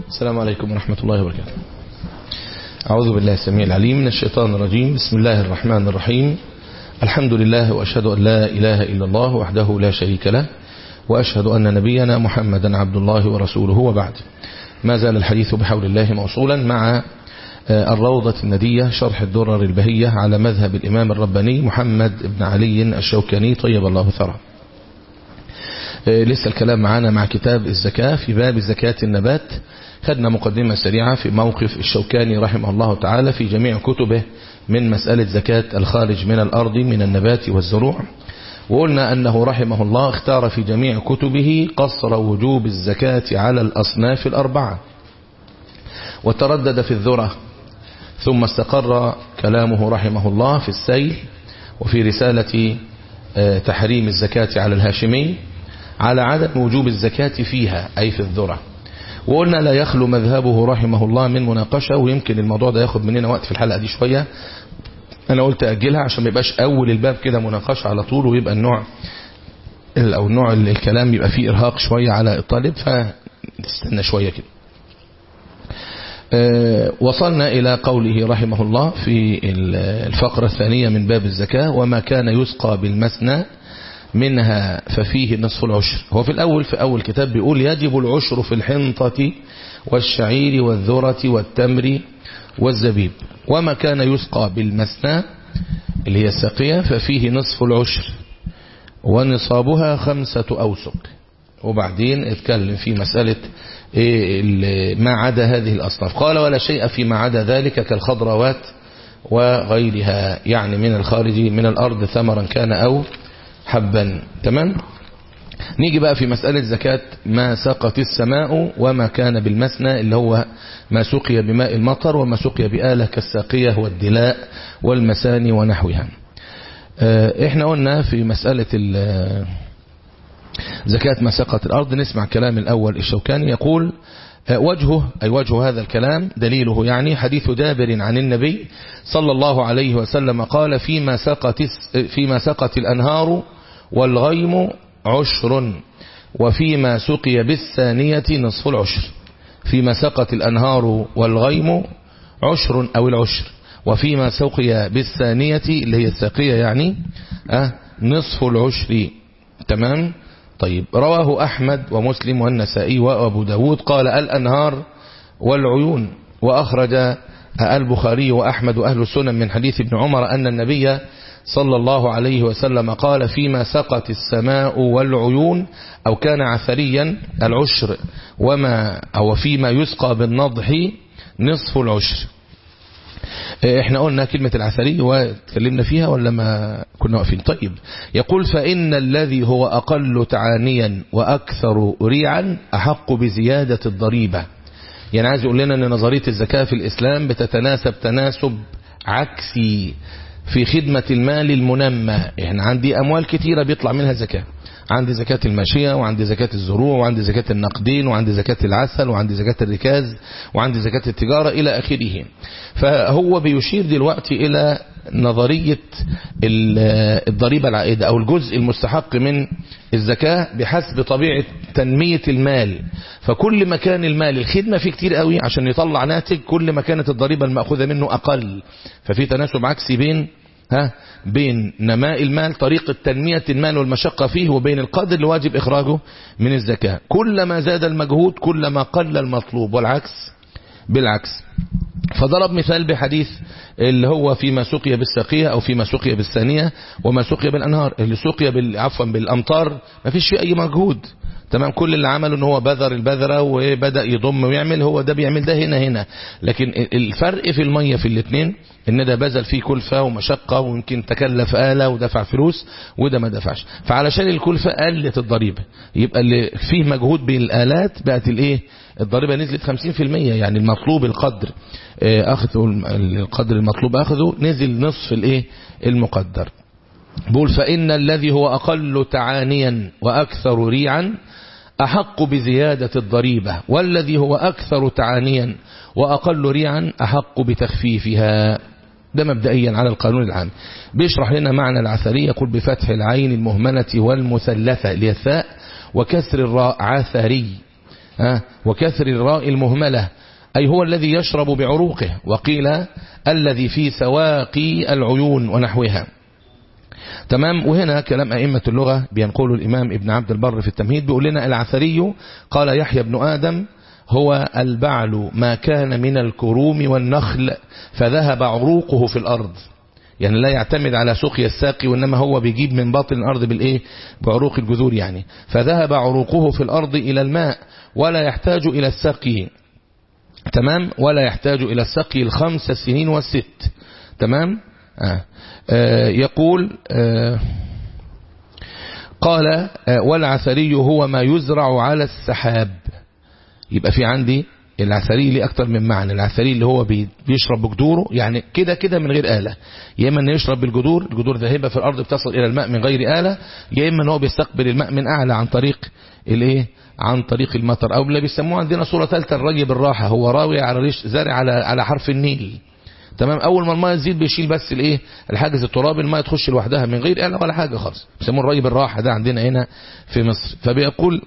السلام عليكم ورحمة الله وبركاته أعوذ بالله السميع العليم من الشيطان الرجيم بسم الله الرحمن الرحيم الحمد لله وأشهد أن لا إله إلا الله وحده لا شريك له وأشهد أن نبينا محمدا عبد الله ورسوله وبعد ما زال الحديث بحول الله موصولا مع الروضة الندية شرح الدرر البهية على مذهب الإمام الرباني محمد بن علي الشوكاني طيب الله ثرى لسه الكلام معانا مع كتاب الزكاة في باب زكاة النبات خدنا مقدمة سريعة في موقف الشوكاني رحمه الله تعالى في جميع كتبه من مسألة زكاة الخارج من الأرض من النبات والزروع وقلنا أنه رحمه الله اختار في جميع كتبه قصر وجوب الزكاة على الأصناف الأربعة وتردد في الذرة ثم استقر كلامه رحمه الله في السيل وفي رسالة تحريم الزكاة على الهاشمي على عدم وجوب الزكاة فيها أي في الذرة وقلنا لا يخلو مذهبه رحمه الله من مناقشة ويمكن الموضوع ده ياخد مننا وقت في الحلقة دي شوية أنا قلت أجلها عشان ما يبقاش أول الباب كده مناقشة على طول ويبقى النوع أو نوع الكلام يبقى فيه إرهاق شوية على الطالب فنستنى شوية كده وصلنا إلى قوله رحمه الله في الفقرة الثانية من باب الزكاة وما كان يسقى بالمسنى منها ففيه نصف العشر هو في الأول في أول كتاب بيقول يجب العشر في الحنطة والشعير والذرة والتمر والزبيب وما كان يسقى بالمسنى اللي هي الساقية ففيه نصف العشر ونصابها خمسة أوسق وبعدين اتكلم في مسألة ما عدا هذه الأصناف قال ولا شيء فيما عدا ذلك كالخضروات وغيرها يعني من الخارج من الأرض ثمرا كان أو حبا تمام نيجي بقى في مسألة زكاة ما سقت السماء وما كان بالمسنى اللي هو ما سقي بماء المطر وما سقي بآلة كالساقية والدلاء والمساني ونحوها احنا قلنا في مسألة زكاة ما سقط الأرض نسمع كلام الأول الشوكاني يقول وجهه أي وجه هذا الكلام دليله يعني حديث جابر عن النبي صلى الله عليه وسلم قال فيما سقط, فيما سقط الأنهار والغيم عشر وفيما سقي بالثانية نصف العشر فيما سقط الأنهار والغيم عشر أو العشر وفيما سقي بالثانية اللي هي الساقية يعني أه نصف العشر تمام طيب رواه أحمد ومسلم والنسائي وأبو داود قال الأنهار والعيون وأخرج البخاري وأحمد وأهل السنن من حديث ابن عمر أن النبي صلى الله عليه وسلم قال فيما سقت السماء والعيون أو كان عثريا العشر وما أو فيما يسقى بالنضح نصف العشر احنا قلنا كلمة العثري وتكلمنا فيها ولا ما كنا واقفين طيب يقول فإن الذي هو أقل تعانيا وأكثر ريعا أحق بزيادة الضريبة يعني عايز يقول لنا أن نظرية الزكاة في الإسلام بتتناسب تناسب عكسي في خدمة المال المنمى احنا عندي أموال كتيرة بيطلع منها زكاة عندي زكاة الماشية وعندي زكاة الزروع وعندي زكاة النقدين وعندي زكاة العسل وعندي زكاة الركاز وعندي زكاة التجارة إلى آخره فهو بيشير دلوقتي إلى نظرية الضريبة العائدة أو الجزء المستحق من الزكاة بحسب طبيعة تنمية المال فكل ما كان المال الخدمة فيه كتير قوي عشان يطلع ناتج كل ما كانت الضريبة المأخوذة منه أقل ففي تناسب عكسي بين ها بين نماء المال طريقة تنمية المال والمشقة فيه وبين القدر اللي واجب إخراجه من الزكاة كلما زاد المجهود كلما قل المطلوب والعكس بالعكس فضرب مثال بحديث اللي هو فيما سقي بالسقية أو فيما سقي بالثانية وما سقي بالأنهار اللي سقي بال... عفوا بالأمطار ما فيش فيه أي مجهود تمام كل اللي عمله ان هو بذر البذرة وبدأ يضم ويعمل هو ده بيعمل ده هنا هنا لكن الفرق في المية في الاثنين ان ده بذل فيه كلفة ومشقة ويمكن تكلف آلة ودفع فلوس وده ما دفعش فعلشان الكلفة قلت الضريبة يبقى اللي فيه مجهود بالآلات بقت الايه الضريبة نزلت 50% يعني المطلوب القدر اخذه القدر المطلوب اخذه نزل نصف الايه المقدر بقول فإن الذي هو أقل تعانيا وأكثر ريعا أحق بزيادة الضريبة والذي هو أكثر تعانيا وأقل ريعا أحق بتخفيفها ده مبدئيا على القانون العام بيشرح لنا معنى العثري يقول بفتح العين المهملة والمثلثة اللي هي الثاء وكسر الراء عثري آه وكسر الراء المهملة أي هو الذي يشرب بعروقه وقيل الذي في سواقي العيون ونحوها تمام وهنا كلام أئمة اللغة بينقول الإمام ابن عبد البر في التمهيد بيقول لنا العثري قال يحيى بن آدم هو البعل ما كان من الكروم والنخل فذهب عروقه في الأرض يعني لا يعتمد على سقيا الساقي وإنما هو بيجيب من باطن الأرض بالإيه بعروق الجذور يعني فذهب عروقه في الأرض إلى الماء ولا يحتاج إلى السقي تمام ولا يحتاج إلى السقي الخمس سنين والست تمام آه. آه يقول آه قال آه والعثري هو ما يزرع على السحاب يبقى في عندي العثري ليه اكتر من معنى العثري اللي هو بيشرب بجذوره يعني كده كده من غير آلة يا اما انه يشرب بالجذور الجذور ذاهبة في الارض بتصل الى الماء من غير آلة يا اما ان هو بيستقبل الماء من اعلى عن طريق الايه عن طريق المطر او اللي بيسموه عندنا صورة ثالثة الري بالراحة هو راوي على ريش زارع على على حرف النيل تمام اول ما الماء تزيد بيشيل بس الايه الحاجز الترابي الماء تخش لوحدها من غير آلة ولا حاجة خالص بيسموه الري بالراحة ده عندنا هنا في مصر فبيقول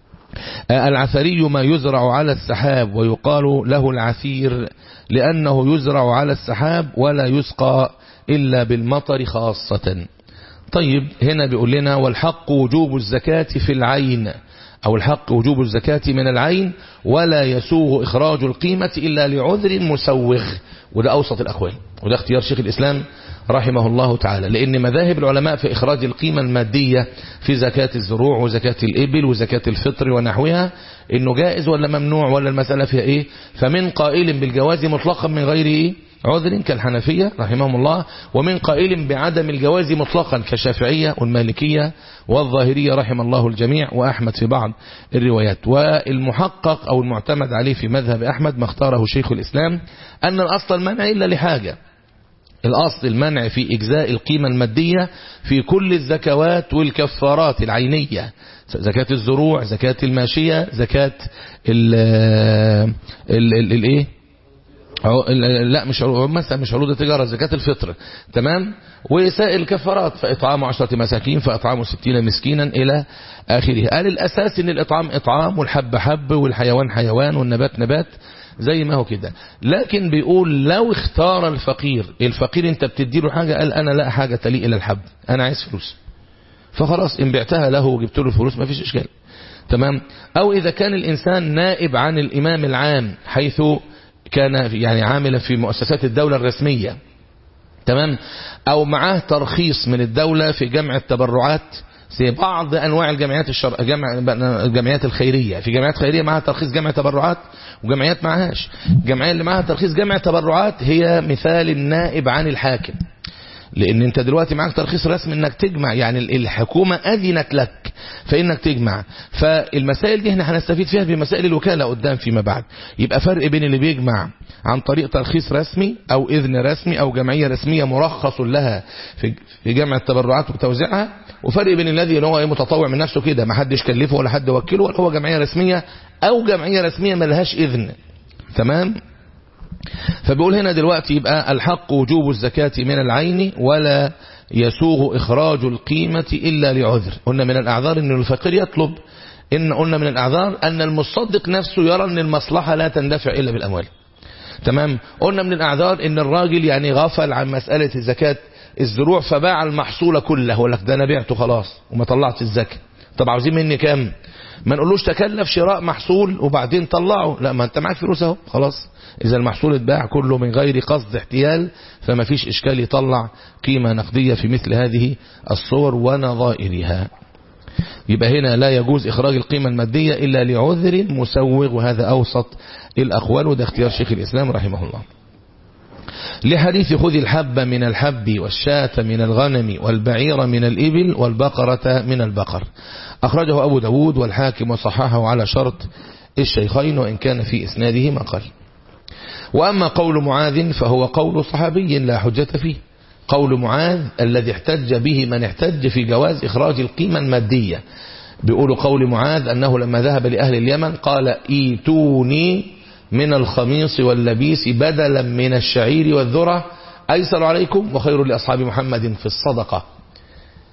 العثري ما يزرع على السحاب ويقال له العثير لأنه يزرع على السحاب ولا يسقى إلا بالمطر خاصة طيب هنا بيقول لنا والحق وجوب الزكاة في العين أو الحق وجوب الزكاة من العين ولا يسوغ إخراج القيمة إلا لعذر مسوغ وده أوسط الأقوال وده اختيار شيخ الإسلام رحمه الله تعالى لأن مذاهب العلماء في إخراج القيمة المادية في زكاة الزروع وزكاة الإبل وزكاة الفطر ونحوها إنه جائز ولا ممنوع ولا المسألة فيها إيه فمن قائل بالجواز مطلقا من غير إيه عذر كالحنفية رحمهم الله ومن قائل بعدم الجواز مطلقا كالشافعية والمالكية والظاهرية رحم الله الجميع وأحمد في بعض الروايات والمحقق أو المعتمد عليه في مذهب أحمد ما اختاره شيخ الإسلام أن الأصل المنع إلا لحاجة الأصل المنع في إجزاء القيمة المادية في كل الزكوات والكفارات العينية زكاة الزروع زكاة الماشية زكاة ال ال ال الايه لا مش مثلا مش عروض التجارة زكاة الفطر تمام وسائل الكفارات فإطعام عشرة مساكين فإطعام ستين مسكينا إلى آخره قال الأساس إن الإطعام إطعام والحب حب والحيوان حيوان والنبات نبات زي ما هو كده لكن بيقول لو اختار الفقير الفقير انت بتديله حاجة قال انا لا حاجة لي الى الحب انا عايز فلوس فخلاص ان بعتها له وجبت له الفلوس ما فيش اشكال تمام او اذا كان الانسان نائب عن الامام العام حيث كان يعني عاملا في مؤسسات الدولة الرسمية تمام او معاه ترخيص من الدولة في جمع التبرعات زي بعض انواع الجمعيات الشر... جمع... الجمعيات الخيريه في جمعيات خيريه معاها ترخيص جمع تبرعات وجمعيات معهاش الجمعيه اللي معاها ترخيص جمع تبرعات هي مثال النائب عن الحاكم لان انت دلوقتي معاك ترخيص رسمي انك تجمع يعني الحكومة اذنت لك فانك تجمع فالمسائل دي احنا هنستفيد فيها بمسائل الوكالة قدام فيما بعد يبقى فرق بين اللي بيجمع عن طريق ترخيص رسمي او اذن رسمي او جمعية رسمية مرخص لها في جمع التبرعات وتوزيعها وفرق بين الذي هو متطوع من نفسه كده ما حدش كلفه ولا حد وكله ولا هو جمعية رسمية او جمعية رسمية ملهاش اذن تمام فبيقول هنا دلوقتي يبقى الحق وجوب الزكاة من العين ولا يسوغ إخراج القيمة إلا لعذر قلنا من الأعذار أن الفقير يطلب إن قلنا من الأعذار أن المصدق نفسه يرى أن المصلحة لا تندفع إلا بالأموال تمام قلنا من الأعذار أن الراجل يعني غفل عن مسألة الزكاة الزروع فباع المحصول كله هو لك ده أنا بعته خلاص وما طلعت الزكاة طب عاوزين مني كام ما نقولوش تكلف شراء محصول وبعدين طلعه لا ما انت معاك فلوس اهو خلاص اذا المحصول اتباع كله من غير قصد احتيال فما فيش اشكال يطلع قيمة نقدية في مثل هذه الصور ونظائرها يبقى هنا لا يجوز اخراج القيمة المادية الا لعذر مسوغ وهذا اوسط الاقوال وده اختيار شيخ الاسلام رحمه الله لحديث خذ الحب من الحب والشاة من الغنم والبعير من الإبل والبقرة من البقر أخرجه أبو داود والحاكم وصححه على شرط الشيخين وإن كان في إسناده ما قال وأما قول معاذ فهو قول صحابي لا حجة فيه قول معاذ الذي احتج به من احتج في جواز إخراج القيمة المادية بيقول قول معاذ أنه لما ذهب لأهل اليمن قال ايتوني من الخميص واللبيس بدلا من الشعير والذرة أيسر عليكم وخير لأصحاب محمد في الصدقة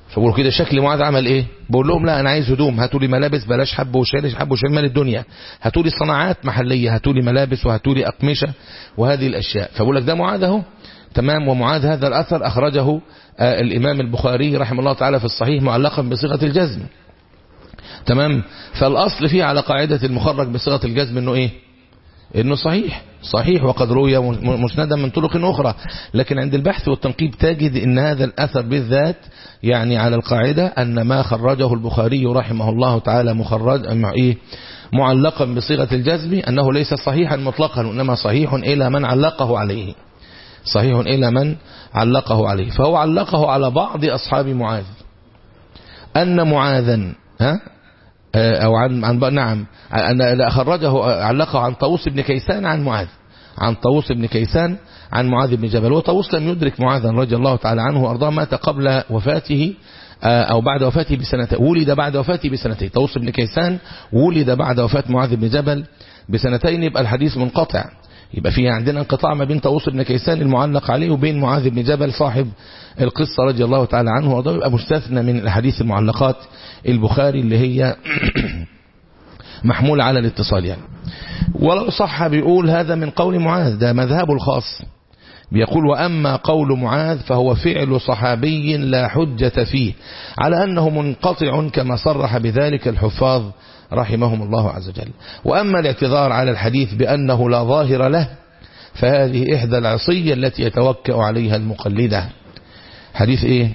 فبقول كده شكل معاذ عمل ايه بقول لهم لا انا عايز هدوم هاتوا لي ملابس بلاش حب وشال حب وشال مال الدنيا هاتوا لي صناعات محليه هاتوا لي ملابس وهاتوا لي اقمشه وهذه الاشياء فبقول لك ده معاذ اهو تمام ومعاذ هذا الاثر اخرجه آه الامام البخاري رحمه الله تعالى في الصحيح معلقا بصيغه الجزم تمام فالاصل فيه على قاعده المخرج بصيغه الجزم انه ايه انه صحيح صحيح وقد روي مسندا من طرق اخرى لكن عند البحث والتنقيب تجد ان هذا الاثر بالذات يعني على القاعدة ان ما خرجه البخاري رحمه الله تعالى مخرج ايه معلقا بصيغة الجزم انه ليس صحيحا مطلقا وانما صحيح الى من علقه عليه صحيح الى من علقه عليه فهو علقه على بعض اصحاب معاذ ان معاذا ها أو عن, عن نعم أن خرجه علقه عن طاووس بن كيسان عن معاذ عن طاووس بن كيسان عن معاذ بن جبل وطاووس لم يدرك معاذا رضي الله تعالى عنه وأرضاه مات قبل وفاته أو بعد وفاته بسنتين ولد بعد وفاته بسنتين طاووس بن كيسان ولد بعد وفاة معاذ بن جبل بسنتين يبقى الحديث منقطع يبقى فيه عندنا انقطاع ما بين طاووس بن كيسان المعلق عليه وبين معاذ بن جبل صاحب القصة رضي الله تعالى عنه وارضاه يبقى مستثنى من الحديث المعلقات البخاري اللي هي محمولة على الاتصال يعني ولو صح بيقول هذا من قول معاذ ده مذهبه الخاص بيقول وأما قول معاذ فهو فعل صحابي لا حجة فيه على أنه منقطع كما صرح بذلك الحفاظ رحمهم الله عز وجل وأما الاعتذار على الحديث بأنه لا ظاهر له فهذه إحدى العصية التي يتوكأ عليها المقلدة حديث إيه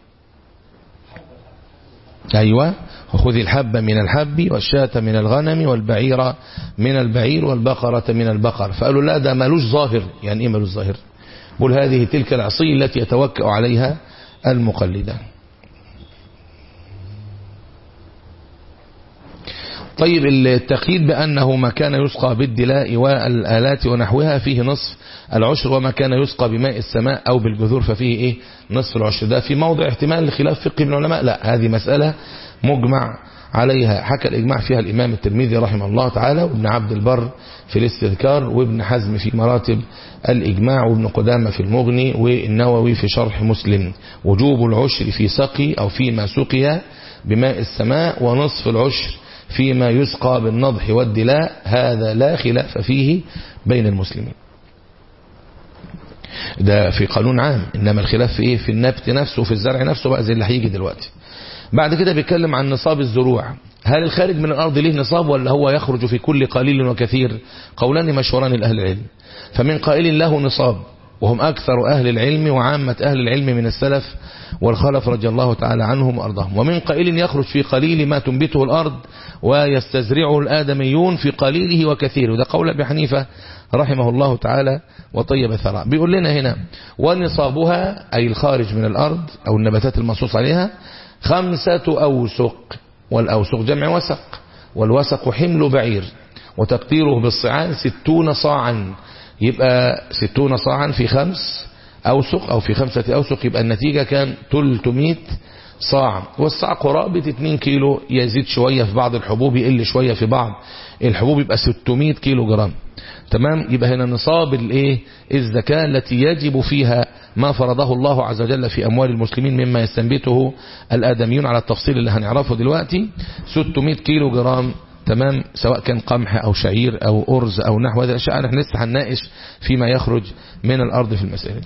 أيوة وخذ الحب من الحب والشاة من الغنم والبعير من البعير والبقرة من البقر فقالوا لا ده ملوش ظاهر يعني إيه ملوش ظاهر بقول هذه تلك العصية التي يتوكأ عليها المقلدة طيب التقييد بأنه ما كان يسقى بالدلاء والآلات ونحوها فيه نصف العشر وما كان يسقى بماء السماء أو بالبذور ففيه إيه نصف العشر ده في موضع احتمال لخلاف فقه من العلماء لا هذه مسألة مجمع عليها حكى الإجماع فيها الإمام الترمذي رحمه الله تعالى وابن عبد البر في الاستذكار وابن حزم في مراتب الإجماع وابن قدامة في المغني والنووي في شرح مسلم وجوب العشر في سقي أو فيما سقي بماء السماء ونصف العشر فيما يسقى بالنضح والدلاء هذا لا خلاف فيه بين المسلمين ده في قانون عام إنما الخلاف في إيه في النبت نفسه وفي الزرع نفسه بقى زي اللي هيجي دلوقتي بعد كده بيتكلم عن نصاب الزروع هل الخارج من الأرض ليه نصاب ولا هو يخرج في كل قليل وكثير قولان مشهوران لأهل العلم فمن قائل له نصاب وهم أكثر أهل العلم وعامة أهل العلم من السلف والخلف رضي الله تعالى عنهم وأرضاهم ومن قائل يخرج في قليل ما تنبته الأرض ويستزرعه الآدميون في قليله وكثيره وده قول أبي حنيفة رحمه الله تعالى وطيب ثراء بيقول لنا هنا ونصابها أي الخارج من الأرض أو النباتات المنصوص عليها خمسة أوسق والأوسق جمع وسق والوسق حمل بعير وتقديره بالصعان ستون صاعا يبقى ستون صاعا في خمس أوسق أو في خمسة أوسق يبقى النتيجة كان 300 صاع والصاع قرابة 2 كيلو يزيد شوية في بعض الحبوب يقل شوية في بعض الحبوب يبقى 600 كيلو جرام تمام يبقى هنا نصاب الايه الزكاة التي يجب فيها ما فرضه الله عز وجل في أموال المسلمين مما يستنبته الآدميون على التفصيل اللي هنعرفه دلوقتي 600 كيلو جرام تمام سواء كان قمح أو شعير أو أرز أو نحو هذه الأشياء نحن لسه هنناقش فيما يخرج من الأرض في المسائل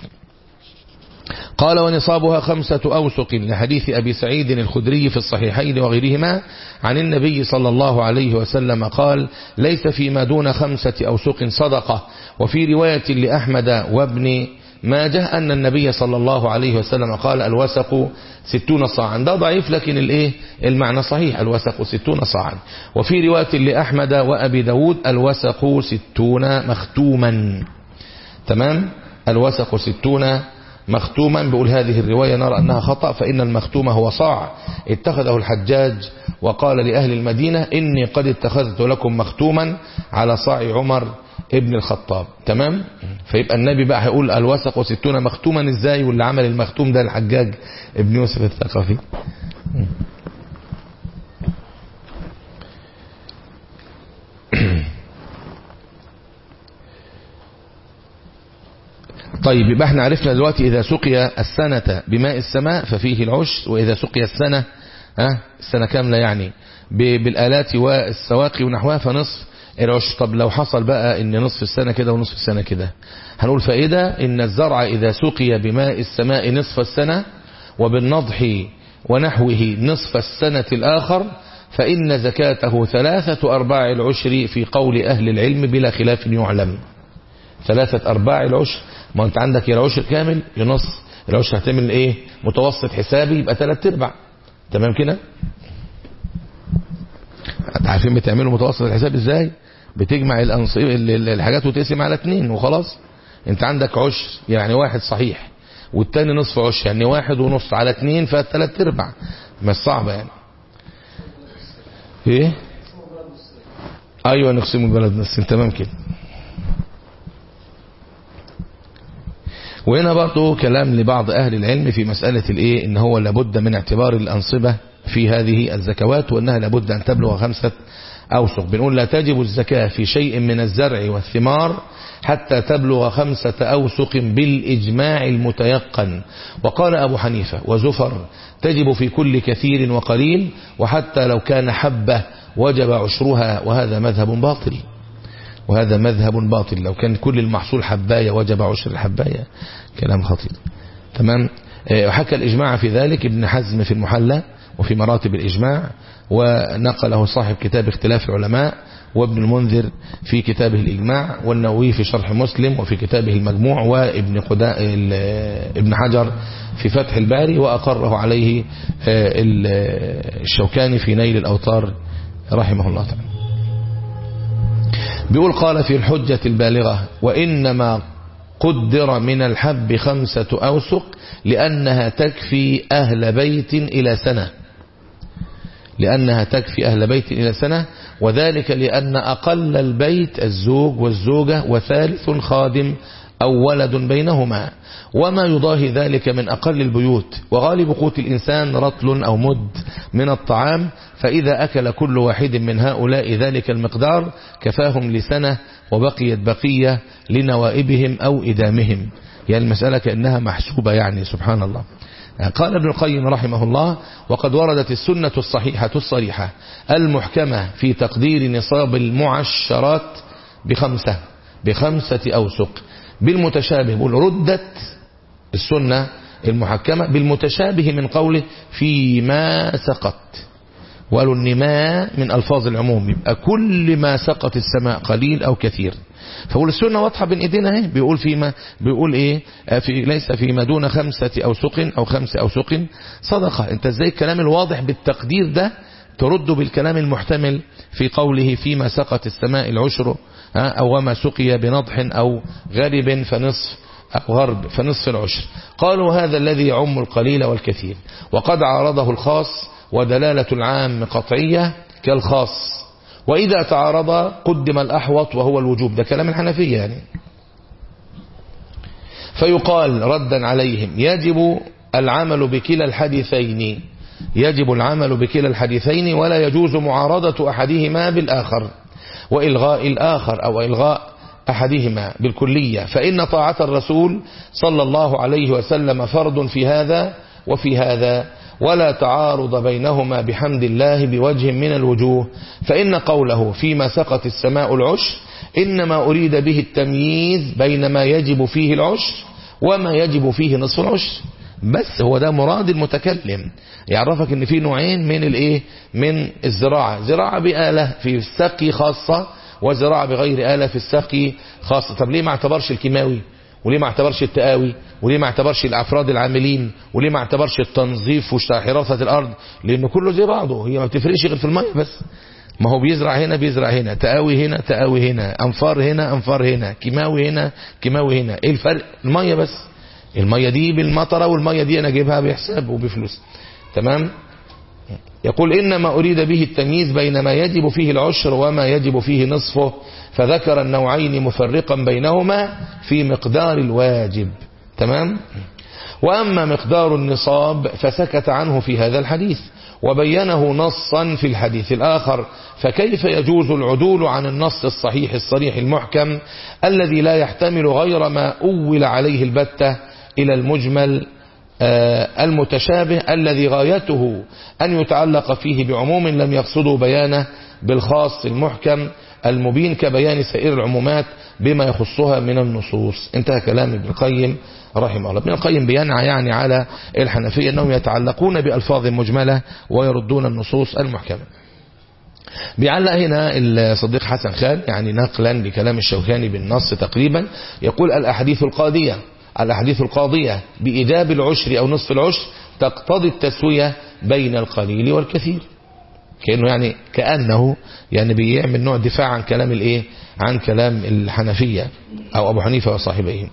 قال ونصابها خمسة أوسق لحديث أبي سعيد الخدري في الصحيحين وغيرهما عن النبي صلى الله عليه وسلم قال ليس فيما دون خمسة أوسق صدقة وفي رواية لأحمد وابن ماجه أن النبي صلى الله عليه وسلم قال الوسق ستون صاعا ده ضعيف لكن الايه المعنى صحيح الوسق ستون صاعا وفي رواية لأحمد وأبي داود الوسق ستون مختوما تمام الوسق ستون مختوما بيقول هذه الرواية نرى أنها خطأ فإن المختوم هو صاع اتخذه الحجاج وقال لأهل المدينة إني قد اتخذت لكم مختوما على صاع عمر ابن الخطاب تمام فيبقى النبي بقى هيقول الوسق ستون مختوما ازاي واللي عمل المختوم ده الحجاج ابن يوسف الثقفي طيب يبقى احنا عرفنا دلوقتي إذا سقي السنة بماء السماء ففيه العشر وإذا سقي السنة ها السنة كاملة يعني بالآلات والسواقي ونحوها فنصف العشر طب لو حصل بقى ان نصف السنة كده ونصف السنة كده هنقول فائدة ان الزرع إذا سقي بماء السماء نصف السنة وبالنضح ونحوه نصف السنة الآخر فإن زكاته ثلاثة أرباع العشر في قول أهل العلم بلا خلاف يعلم ثلاثة أرباع العشر ما أنت عندك يا العشر كامل ينص العشر هتعمل إيه متوسط حسابي يبقى ثلاثة أرباع تمام كده عارفين بتعملوا متوسط الحساب إزاي بتجمع الأنصيب الحاجات وتقسم على اتنين وخلاص انت عندك عشر يعني واحد صحيح والتاني نصف عشر يعني واحد ونص على اتنين فالثلاث ارباع مش صعبة يعني ايه ايوه نقسم البلد نصين تمام كده وهنا برضو كلام لبعض اهل العلم في مسألة الايه ان هو لابد من اعتبار الانصبة في هذه الزكوات وانها لابد ان تبلغ خمسة اوسق بنقول لا تجب الزكاة في شيء من الزرع والثمار حتى تبلغ خمسة أوسق بالإجماع المتيقن وقال أبو حنيفة وزفر تجب في كل كثير وقليل وحتى لو كان حبة وجب عشرها وهذا مذهب باطل وهذا مذهب باطل لو كان كل المحصول حباية وجب عشر الحباية كلام خطير تمام وحكى الإجماع في ذلك ابن حزم في المحلى وفي مراتب الإجماع ونقله صاحب كتاب اختلاف العلماء وابن المنذر في كتابه الإجماع والنووي في شرح مسلم وفي كتابه المجموع وابن قداء ابن حجر في فتح الباري وأقره عليه الشوكاني في نيل الأوتار رحمه الله تعالى بيقول قال في الحجة البالغة وإنما قدر من الحب خمسة أوسق لأنها تكفي أهل بيت إلى سنة لأنها تكفي أهل بيت إلى سنة وذلك لأن أقل البيت الزوج والزوجة وثالث خادم أو ولد بينهما وما يضاهي ذلك من أقل البيوت وغالب قوت الإنسان رطل أو مد من الطعام فإذا أكل كل واحد من هؤلاء ذلك المقدار كفاهم لسنة وبقيت بقية لنوائبهم أو إدامهم يعني المسألة كأنها محسوبة يعني سبحان الله قال ابن القيم رحمه الله وقد وردت السنة الصحيحة الصريحة المحكمة في تقدير نصاب المعشرات بخمسة بخمسة أوسق بالمتشابه بقول ردت السنة المحكمة بالمتشابه من قوله فيما سقط وقالوا النماء من ألفاظ العموم يبقى كل ما سقط السماء قليل أو كثير فقول السنة واضحة بين ايدينا اهي بيقول فيما بيقول ايه في ليس فيما دون خمسة أوسق أو خمس أوسق صدقة انت ازاي الكلام الواضح بالتقدير ده ترد بالكلام المحتمل في قوله فيما سقط السماء العشر أو وما سقي بنضح أو غرب فنصف أو غرب فنصف العشر قالوا هذا الذي يعم القليل والكثير وقد عارضه الخاص ودلالة العام قطعية كالخاص وإذا تعارض قدم الأحوط وهو الوجوب ده كلام الحنفية يعني فيقال ردا عليهم يجب العمل بكلا الحديثين يجب العمل بكلا الحديثين ولا يجوز معارضة أحدهما بالآخر وإلغاء الآخر أو إلغاء أحدهما بالكلية فإن طاعة الرسول صلى الله عليه وسلم فرض في هذا وفي هذا ولا تعارض بينهما بحمد الله بوجه من الوجوه فإن قوله فيما سقط السماء العشر إنما أريد به التمييز بين ما يجب فيه العشر وما يجب فيه نصف العشر بس هو ده مراد المتكلم يعرفك ان في نوعين من الايه من الزراعة زراعة بآلة في السقي خاصة وزراعة بغير آلة في السقي خاصة طب ليه ما اعتبرش الكيماوي وليه ما اعتبرش التقاوي وليه ما اعتبرش الافراد العاملين وليه ما اعتبرش التنظيف وحراسة الارض لانه كله زي بعضه هي ما بتفرقش غير في المية بس ما هو بيزرع هنا بيزرع هنا تقاوي هنا تقاوي هنا انفار هنا انفار هنا كيماوي هنا كيماوي هنا ايه الفرق المية بس المية دي بالمطرة والمية دي انا اجيبها بحساب وبفلوس تمام يقول إنما أريد به التمييز بين ما يجب فيه العشر وما يجب فيه نصفه فذكر النوعين مفرقا بينهما في مقدار الواجب تمام وأما مقدار النصاب فسكت عنه في هذا الحديث وبينه نصا في الحديث الآخر فكيف يجوز العدول عن النص الصحيح الصريح المحكم الذي لا يحتمل غير ما أول عليه البتة إلى المجمل المتشابه الذي غايته أن يتعلق فيه بعموم لم يقصده بيانه بالخاص المحكم المبين كبيان سائر العمومات بما يخصها من النصوص انتهى كلام ابن القيم رحمه الله ابن القيم بينعى يعني على الحنفية أنهم يتعلقون بألفاظ مجملة ويردون النصوص المحكمة بيعلق هنا الصديق حسن خان يعني نقلا لكلام الشوكاني بالنص تقريبا يقول الأحاديث القاضية الأحاديث القاضية بإجاب العشر أو نصف العشر تقتضي التسوية بين القليل والكثير كأنه يعني كأنه يعني بيعمل نوع دفاع عن كلام الايه عن كلام الحنفية أو أبو حنيفة وصاحبيه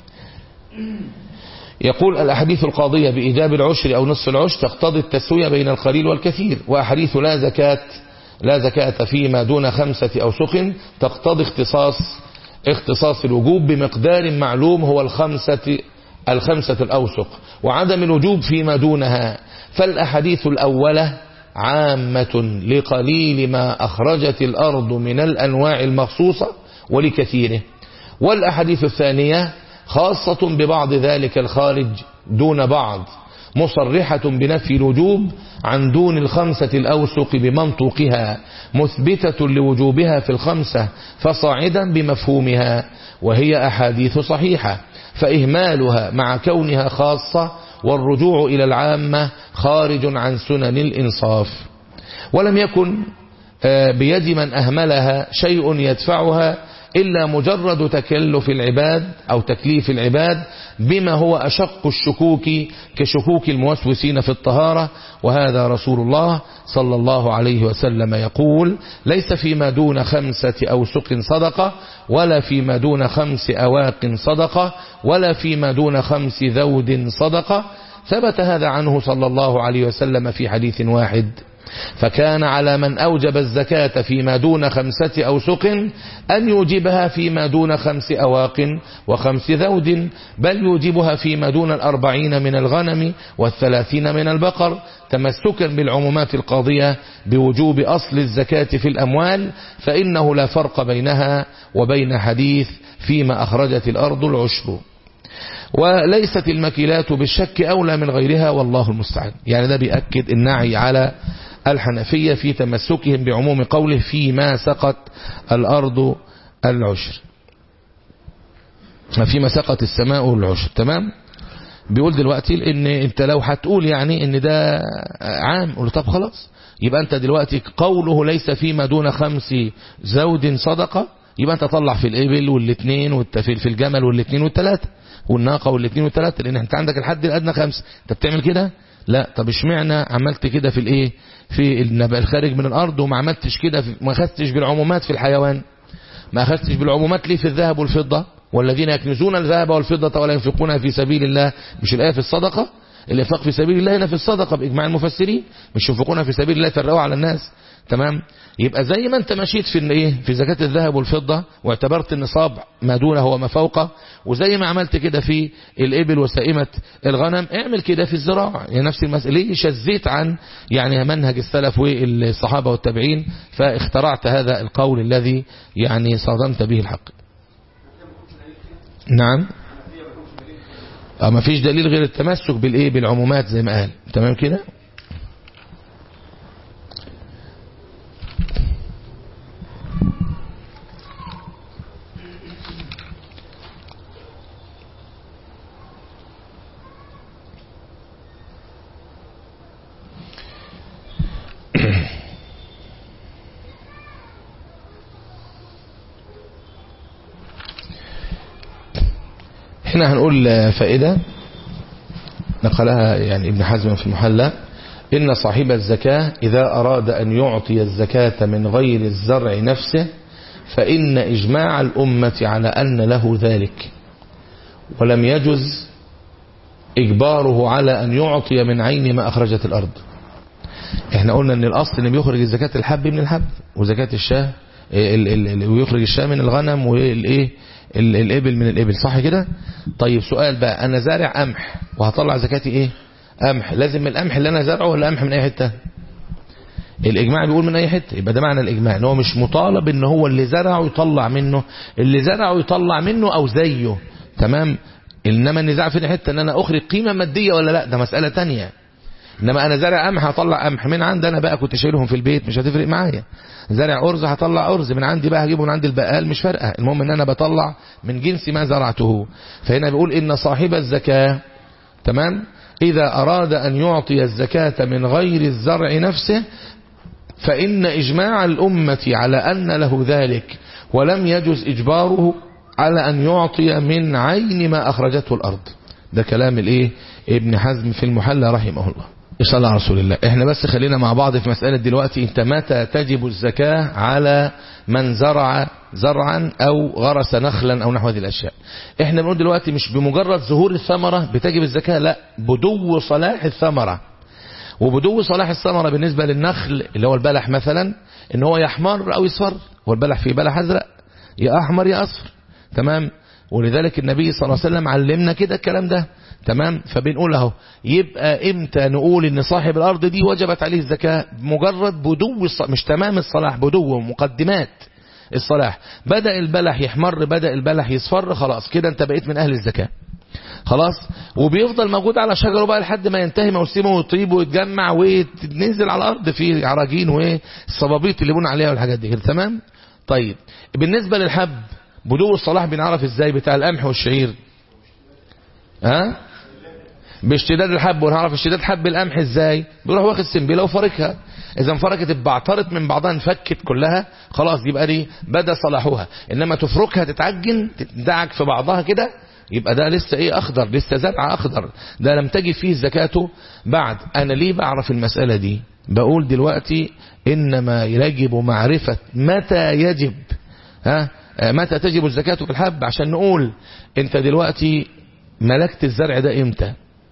يقول الأحاديث القاضية بإيجاب العشر أو نصف العشر تقتضي التسوية بين القليل والكثير وأحاديث لا زكاة لا زكاة فيما دون خمسة أوسق تقتضي اختصاص اختصاص الوجوب بمقدار معلوم هو الخمسة الخمسة الأوسق وعدم الوجوب فيما دونها فالأحاديث الأولى عامة لقليل ما أخرجت الأرض من الأنواع المخصوصة ولكثيره والأحاديث الثانية خاصة ببعض ذلك الخارج دون بعض مصرحة بنفي الوجوب عن دون الخمسة الأوسق بمنطوقها مثبتة لوجوبها في الخمسة فصاعدا بمفهومها وهي أحاديث صحيحة فإهمالها مع كونها خاصة والرجوع إلى العامة خارج عن سنن الإنصاف ولم يكن بيد من أهملها شيء يدفعها إلا مجرد تكلف العباد أو تكليف العباد بما هو أشق الشكوك كشكوك الموسوسين في الطهارة وهذا رسول الله صلى الله عليه وسلم يقول ليس فيما دون خمسة أوسق صدقة ولا فيما دون خمس أواق صدقة ولا فيما دون خمس ذود صدقة ثبت هذا عنه صلى الله عليه وسلم في حديث واحد فكان على من أوجب الزكاة فيما دون خمسة أوسق أن يوجبها فيما دون خمس أواق وخمس ذود بل يوجبها فيما دون الأربعين من الغنم والثلاثين من البقر تمسكا بالعمومات القاضية بوجوب أصل الزكاة في الأموال فإنه لا فرق بينها وبين حديث فيما أخرجت الأرض العشر وليست المكيلات بالشك أولى من غيرها والله المستعان يعني ده بيأكد النعي على الحنفية في تمسكهم بعموم قوله فيما سقط الأرض العشر فيما سقط السماء العشر تمام بيقول دلوقتي ان انت لو هتقول يعني ان ده عام قول طب خلاص يبقى انت دلوقتي قوله ليس فيما دون خمس زود صدقة يبقى انت طلع في الابل والاثنين في الجمل والاثنين والثلاثة والناقة والاثنين والثلاثة لان انت عندك الحد الادنى خمس انت بتعمل كده لا طب اشمعنى عملت كده في الايه في النبأ الخارج من الارض وما عملتش كده ما اخذتش بالعمومات في الحيوان ما اخذتش بالعمومات ليه في الذهب والفضة والذين يكنزون الذهب والفضة ولا ينفقونها في سبيل الله مش الآية في الصدقة الإنفاق في سبيل الله هنا في الصدقة بإجماع المفسرين مش ينفقونها في سبيل الله يفرقوا على الناس تمام يبقى زي ما انت مشيت في الايه في زكاة الذهب والفضة واعتبرت النصاب ما دونه وما فوقه وزي ما عملت كده في الابل وسائمة الغنم اعمل كده في الزراعة يعني نفس المسألة ليه شزيت عن يعني منهج السلف والصحابة والتابعين فاخترعت هذا القول الذي يعني صادمت به الحق نعم اه ما فيش دليل غير التمسك بالايه بالعمومات زي ما قال تمام كده هنا هنقول فائدة نقلها يعني ابن حزم في المحلى إن صاحب الزكاة إذا أراد أن يعطي الزكاة من غير الزرع نفسه فإن إجماع الأمة على أن له ذلك ولم يجز إجباره على أن يعطي من عين ما أخرجت الأرض احنا قلنا ان الأصل ان بيخرج الزكاة الحب من الحب وزكاة الشاه ويخرج الشاه من الغنم والايه الابل من الابل صح كده طيب سؤال بقى انا زارع قمح وهطلع زكاتي ايه قمح لازم القمح اللي انا زارعه ولا قمح من اي حته الإجماع بيقول من أي حتة يبقى ده معنى الإجماع إن هو مش مطالب إن هو اللي زرعه يطلع منه اللي زرعه يطلع منه أو زيه تمام إنما النزاع في حتة إن أنا أخرج قيمة مادية ولا لا ده مسألة تانية إنما أنا زارع قمح هطلع قمح من عندي أنا بقى كنت شايلهم في البيت مش هتفرق معايا زارع أرز هطلع أرز من عندي بقى هجيبه من عند البقال مش فارقة المهم إن أنا بطلع من جنس ما زرعته فهنا بيقول إن صاحب الزكاة تمام إذا أراد أن يعطي الزكاة من غير الزرع نفسه فإن إجماع الأمة على أن له ذلك ولم يجز إجباره على أن يعطي من عين ما أخرجته الأرض ده كلام الإيه ابن حزم في المحلى رحمه الله صلى على رسول الله احنا بس خلينا مع بعض في مسألة دلوقتي انت متى تجب الزكاة على من زرع زرعا او غرس نخلا او نحو هذه الاشياء احنا بنقول دلوقتي مش بمجرد ظهور الثمرة بتجب الزكاة لا بدو صلاح الثمرة وبدو صلاح الثمرة بالنسبة للنخل اللي هو البلح مثلا ان هو يحمر او يصفر والبلح فيه بلح ازرق يا احمر يا اصفر تمام ولذلك النبي صلى الله عليه وسلم علمنا كده الكلام ده تمام فبنقول اهو يبقى امتى نقول ان صاحب الارض دي وجبت عليه الزكاة مجرد بدو الص... مش تمام الصلاح بدو مقدمات الصلاح بدأ البلح يحمر بدأ البلح يصفر خلاص كده انت بقيت من اهل الزكاة خلاص وبيفضل موجود على شجره بقى لحد ما ينتهي موسمه ويطيب ويتجمع وينزل على الارض في عراجين والصبابيط اللي بنوا عليها والحاجات دي كده تمام طيب بالنسبة للحب بدو الصلاح بنعرف ازاي بتاع القمح والشعير ها باشتداد الحب ونعرف اشتداد حب القمح ازاي بيروح واخد سنبله وفاركها اذا انفركت اتبعترت من بعضها انفكت كلها خلاص يبقى دي بدا صلاحها انما تفركها تتعجن تدعك في بعضها كده يبقى ده لسه ايه اخضر لسه زرع اخضر ده لم تجي فيه زكاته بعد انا ليه بعرف المسألة دي بقول دلوقتي انما يجب معرفة متى يجب ها متى تجب الزكاة في الحب عشان نقول انت دلوقتي ملكت الزرع ده امتى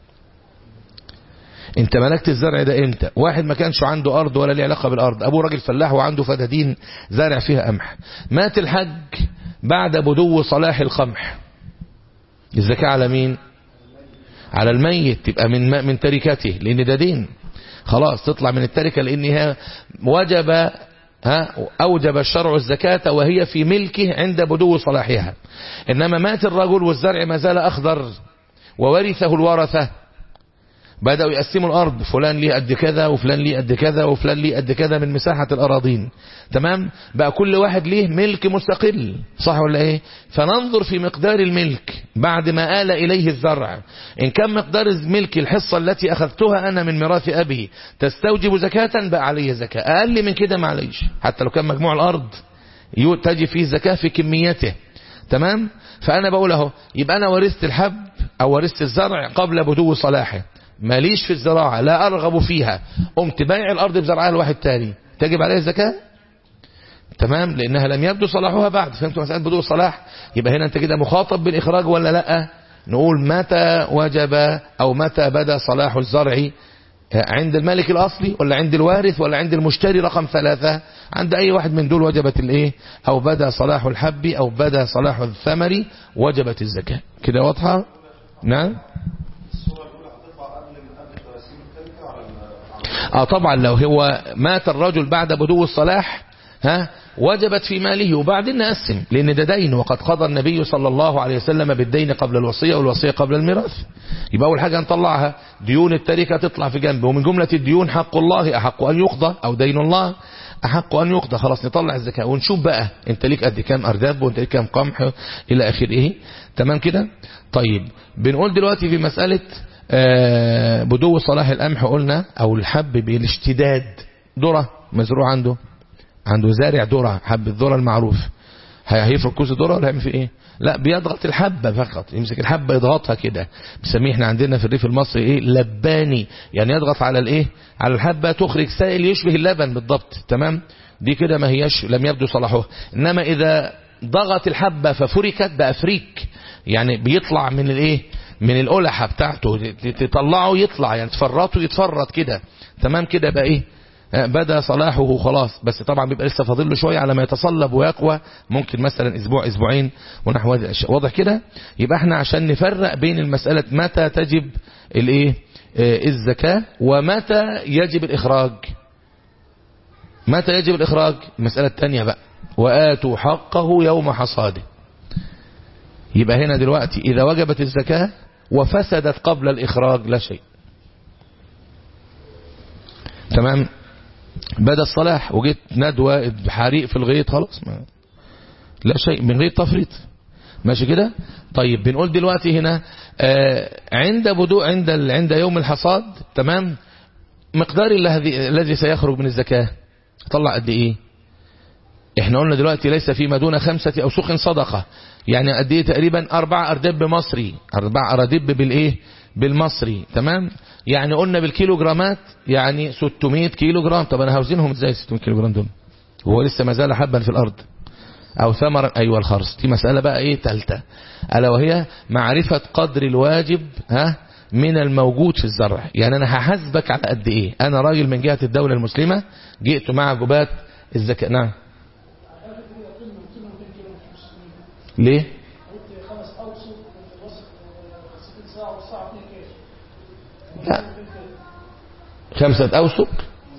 انت ملكت الزرع ده امتى واحد ما كانش عنده ارض ولا ليه علاقة بالارض ابوه راجل فلاح وعنده فدادين زارع فيها قمح مات الحج بعد بدو صلاح القمح الزكاة على مين على الميت تبقى من من تركته لان ده دين خلاص تطلع من التركة لانها وجب ها أوجب الشرع الزكاة وهي في ملكه عند بدو صلاحها إنما مات الرجل والزرع ما زال أخضر وورثه الورثة بدأوا يقسموا الأرض فلان ليه قد كذا وفلان ليه قد كذا وفلان ليه قد كذا من مساحة الأراضين تمام بقى كل واحد ليه ملك مستقل صح ولا ايه فننظر في مقدار الملك بعد ما آل إليه الزرع إن كان مقدار الملك الحصة التي أخذتها أنا من ميراث أبي تستوجب زكاة بقى عليه زكاة أقل من كده معليش حتى لو كان مجموع الأرض تجي فيه زكاة في كميته تمام فأنا بقول اهو يبقى أنا ورثت الحب أو ورثت الزرع قبل بدو صلاحه ماليش في الزراعة لا أرغب فيها قمت بايع الأرض بزرعها لواحد تاني تجب عليه الزكاة تمام لأنها لم يبدو صلاحها بعد فهمتوا مسألة بدو الصلاح يبقى هنا أنت كده مخاطب بالإخراج ولا لا نقول متى وجب أو متى بدا صلاح الزرع عند الملك الأصلي ولا عند الوارث ولا عند المشتري رقم ثلاثة عند أي واحد من دول وجبت الإيه أو بدا صلاح الحب أو بدا صلاح الثمر وجبت الزكاة كده واضحة نعم اه طبعا لو هو مات الرجل بعد بدو الصلاح ها وجبت في ماله وبعدين نقسم لان ده دين وقد قضى النبي صلى الله عليه وسلم بالدين قبل الوصية والوصية قبل الميراث يبقى اول حاجة نطلعها ديون التركة تطلع في جنب ومن جملة الديون حق الله احق ان يقضى او دين الله احق ان يقضى خلاص نطلع الزكاة ونشوف بقى انت ليك قد كام ارداب وانت ليك كام قمح الى اخره تمام كده طيب بنقول دلوقتي في مسألة آه بدو صلاح القمح قلنا او الحب بالاشتداد ذره مزروع عنده عنده زارع ذره حب الذره المعروف هيفرق كوز ذره ولا هيعمل في ايه لا بيضغط الحبة فقط يمسك الحبة يضغطها كده بنسميه احنا عندنا في الريف المصري ايه لباني يعني يضغط على الايه على الحبة تخرج سائل يشبه اللبن بالضبط تمام دي كده ما هياش لم يبدو صلاحها انما اذا ضغط الحبة ففركت بقى فريك يعني بيطلع من الايه من القلحة بتاعته تطلعه يطلع يعني تفرطه يتفرط كده تمام كده بقى ايه بدا صلاحه خلاص بس طبعا بيبقى لسه فاضل له شويه على ما يتصلب ويقوى ممكن مثلا اسبوع اسبوعين ونحو هذه الاشياء واضح كده يبقى احنا عشان نفرق بين المساله متى تجب الايه الزكاه ومتى يجب الاخراج متى يجب الإخراج المسألة الثانية بقى وآتوا حقه يوم حصاده يبقى هنا دلوقتي إذا وجبت الزكاة وفسدت قبل الإخراج لا شيء تمام بدا الصلاح وجيت ندوة حريق في الغيط خلاص ما لا شيء من غير تفريط ماشي كده طيب بنقول دلوقتي هنا آه عند بدو عند ال... عند يوم الحصاد تمام مقدار الذي الذي سيخرج من الزكاة طلع قد ايه احنا قلنا دلوقتي ليس فيما دون خمسة اوسق صدقة يعني قد ايه تقريبا اربع اردب مصري اربع اردب بالايه بالمصري تمام يعني قلنا بالكيلو جرامات يعني 600 كيلو جرام طب انا هوزنهم ازاي 600 كيلو جرام دول وهو لسه ما زال حبا في الارض او ثمرا ايوه الخرص دي مسألة بقى ايه تالتة الا وهي معرفة قدر الواجب ها من الموجود في الزرع يعني انا هحاسبك على قد ايه انا راجل من جهة الدولة المسلمة جئت مع جبات الزكاة نعم ليه لا خمسة أوسق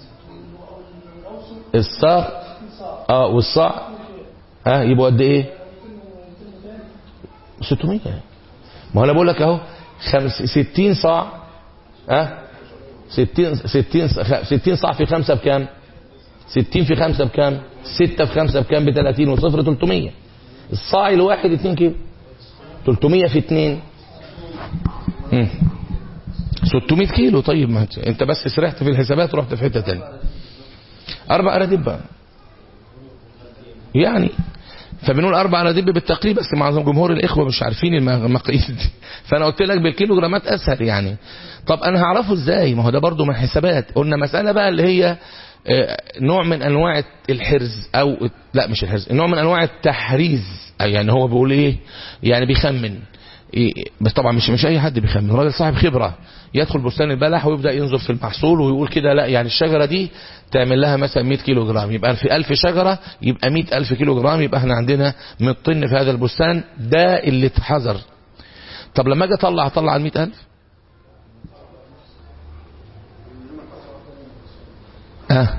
الصاع اه والصاع ها يبقوا قد ايه 600 ما هو انا بقول لك اهو خمس 60 صاع ها 60 60 60 صاع في 5 بكام 60 في 5 بكام 6 في 5 بكام ب 30 وصفر 300 الصاع الواحد 2 كيلو 300 في 2 امم 600 كيلو طيب ما انت بس سرحت في الحسابات ورحت في حته ثانيه اربع اراضيب بقى يعني فبنقول اربع اراضيب بالتقريب بس معظم جمهور الاخوه مش عارفين المقاييس دي فانا قلت لك بالكيلو جرامات اسهل يعني طب انا هعرفه ازاي ما هو ده برضو من حسابات قلنا مساله بقى اللي هي نوع من انواع الحرز او لا مش الحرز نوع من انواع التحريز يعني هو بيقول ايه يعني بيخمن إيه بس طبعا مش مش اي حد بيخمن راجل صاحب خبره يدخل بستان البلح ويبدا ينظر في المحصول ويقول كده لا يعني الشجره دي تعمل لها مثلا 100 كيلو جرام يبقى في 1000 شجره يبقى 100000 كيلو جرام يبقى احنا عندنا 100 طن في هذا البستان ده اللي اتحذر طب لما اجي اطلع اطلع ال 100000 اه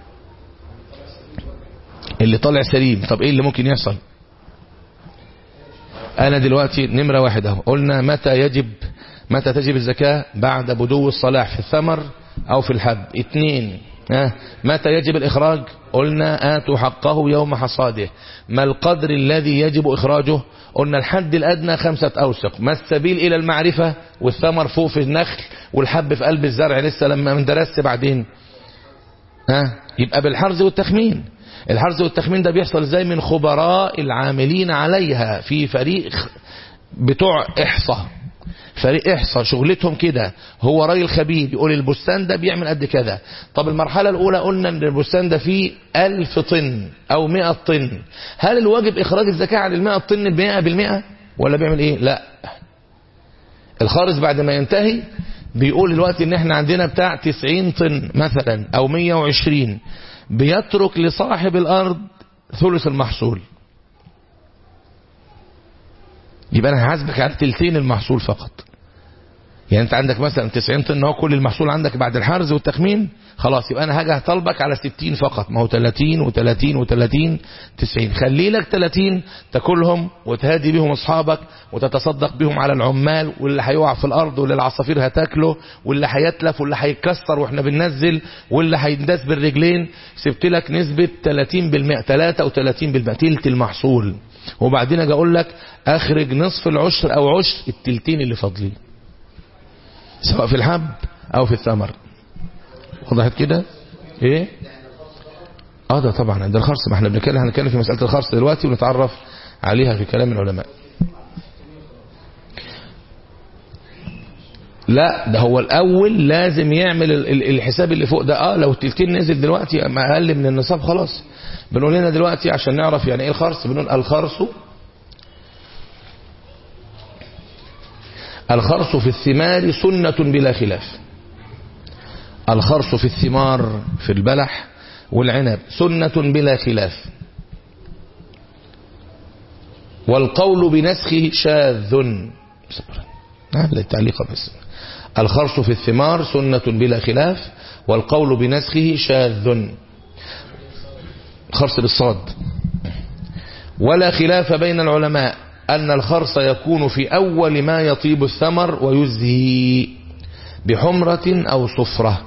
اللي طالع سليم طب ايه اللي ممكن يحصل انا دلوقتي نمرة واحد اهو قلنا متى يجب متى تجب الزكاة بعد بدو الصلاح في الثمر او في الحب اتنين ها متى يجب الاخراج قلنا اتوا حقه يوم حصاده ما القدر الذي يجب اخراجه قلنا الحد الادنى خمسة اوسق ما السبيل الى المعرفة والثمر فوق في النخل والحب في قلب الزرع لسه لما مندرس بعدين ها يبقى بالحرز والتخمين الحرز والتخمين ده بيحصل ازاي من خبراء العاملين عليها في فريق بتوع احصاء فريق احصاء شغلتهم كده هو راجل خبير يقول البستان ده بيعمل قد كده طب المرحلة الاولى قلنا ان البستان ده فيه الف طن او مئة طن هل الواجب اخراج الزكاة عن المئة طن بمئة بالمئة ولا بيعمل ايه لا الخارج بعد ما ينتهي بيقول الوقت ان احنا عندنا بتاع 90 طن مثلا او 120 بيترك لصاحب الارض ثلث المحصول يبقى انا هحاسبك على تلتين المحصول فقط يعني انت عندك مثلا 90 طن هو كل المحصول عندك بعد الحرز والتخمين خلاص يبقى انا هاجي هطلبك على 60 فقط ما هو 30 و30 و30 90 خلي لك 30 تاكلهم وتهادي بيهم اصحابك وتتصدق بيهم على العمال واللي هيقع في الارض واللي العصافير هتاكله واللي هيتلف واللي هيتكسر واحنا بننزل واللي هينداس بالرجلين سبت لك نسبة 30% 33% تلت المحصول وبعدين اجي اقول لك اخرج نصف العشر او عشر التلتين اللي فاضلين سواء في الحب او في الثمر وضحت كده ايه اه ده طبعا ده الخرص ما احنا بنتكلم هنتكلم في مسألة الخرص دلوقتي ونتعرف عليها في كلام العلماء لا ده هو الاول لازم يعمل الحساب اللي فوق ده اه لو التلتين نزل دلوقتي اقل من النصاب خلاص بنقول لنا دلوقتي عشان نعرف يعني ايه الخرص بنقول الخرص الخرص في الثمار سنة بلا خلاف الخرص في الثمار في البلح والعنب سنة بلا خلاف والقول بنسخه شاذ التعليق بس الخرص في الثمار سنة بلا خلاف والقول بنسخه شاذ خرص بالصاد ولا خلاف بين العلماء أن الخرص يكون في أول ما يطيب الثمر ويزهي بحمرة أو صفرة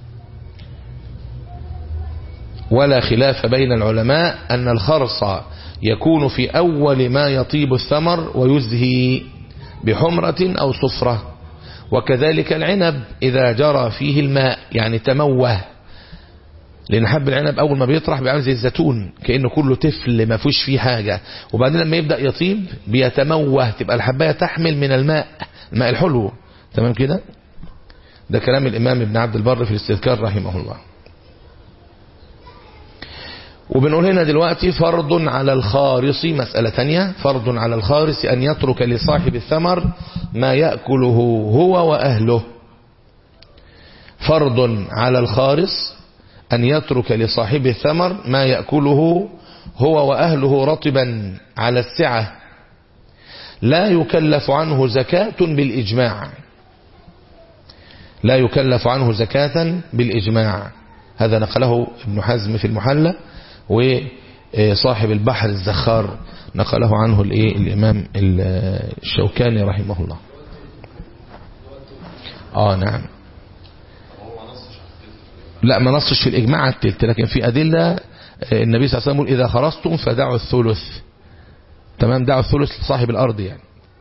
ولا خلاف بين العلماء أن الخرص يكون في أول ما يطيب الثمر ويزهي بحمرة أو صفرة وكذلك العنب إذا جرى فيه الماء يعني تموه لأن حب العنب أول ما بيطرح بيعمل زي الزيتون كأنه كله تفل ما فيش فيه حاجة وبعدين لما يبدأ يطيب بيتموه تبقى الحباية تحمل من الماء الماء الحلو تمام كده ده كلام الإمام ابن عبد البر في الاستذكار رحمه الله وبنقول هنا دلوقتي فرض على الخارص مسألة تانية فرض على الخارص أن يترك لصاحب الثمر ما يأكله هو وأهله فرض على الخارص أن يترك لصاحب الثمر ما يأكله هو وأهله رطبا على السعة لا يكلف عنه زكاة بالإجماع لا يكلف عنه زكاة بالإجماع هذا نقله ابن حزم في المحلى وصاحب البحر الزخار نقله عنه الايه الامام الشوكاني رحمه الله اه نعم لا ما نصش في الاجماع على التلت لكن في ادله النبي صلى الله عليه وسلم يقول اذا خرجتم فدعوا الثلث تمام دعوا الثلث لصاحب الارض يعني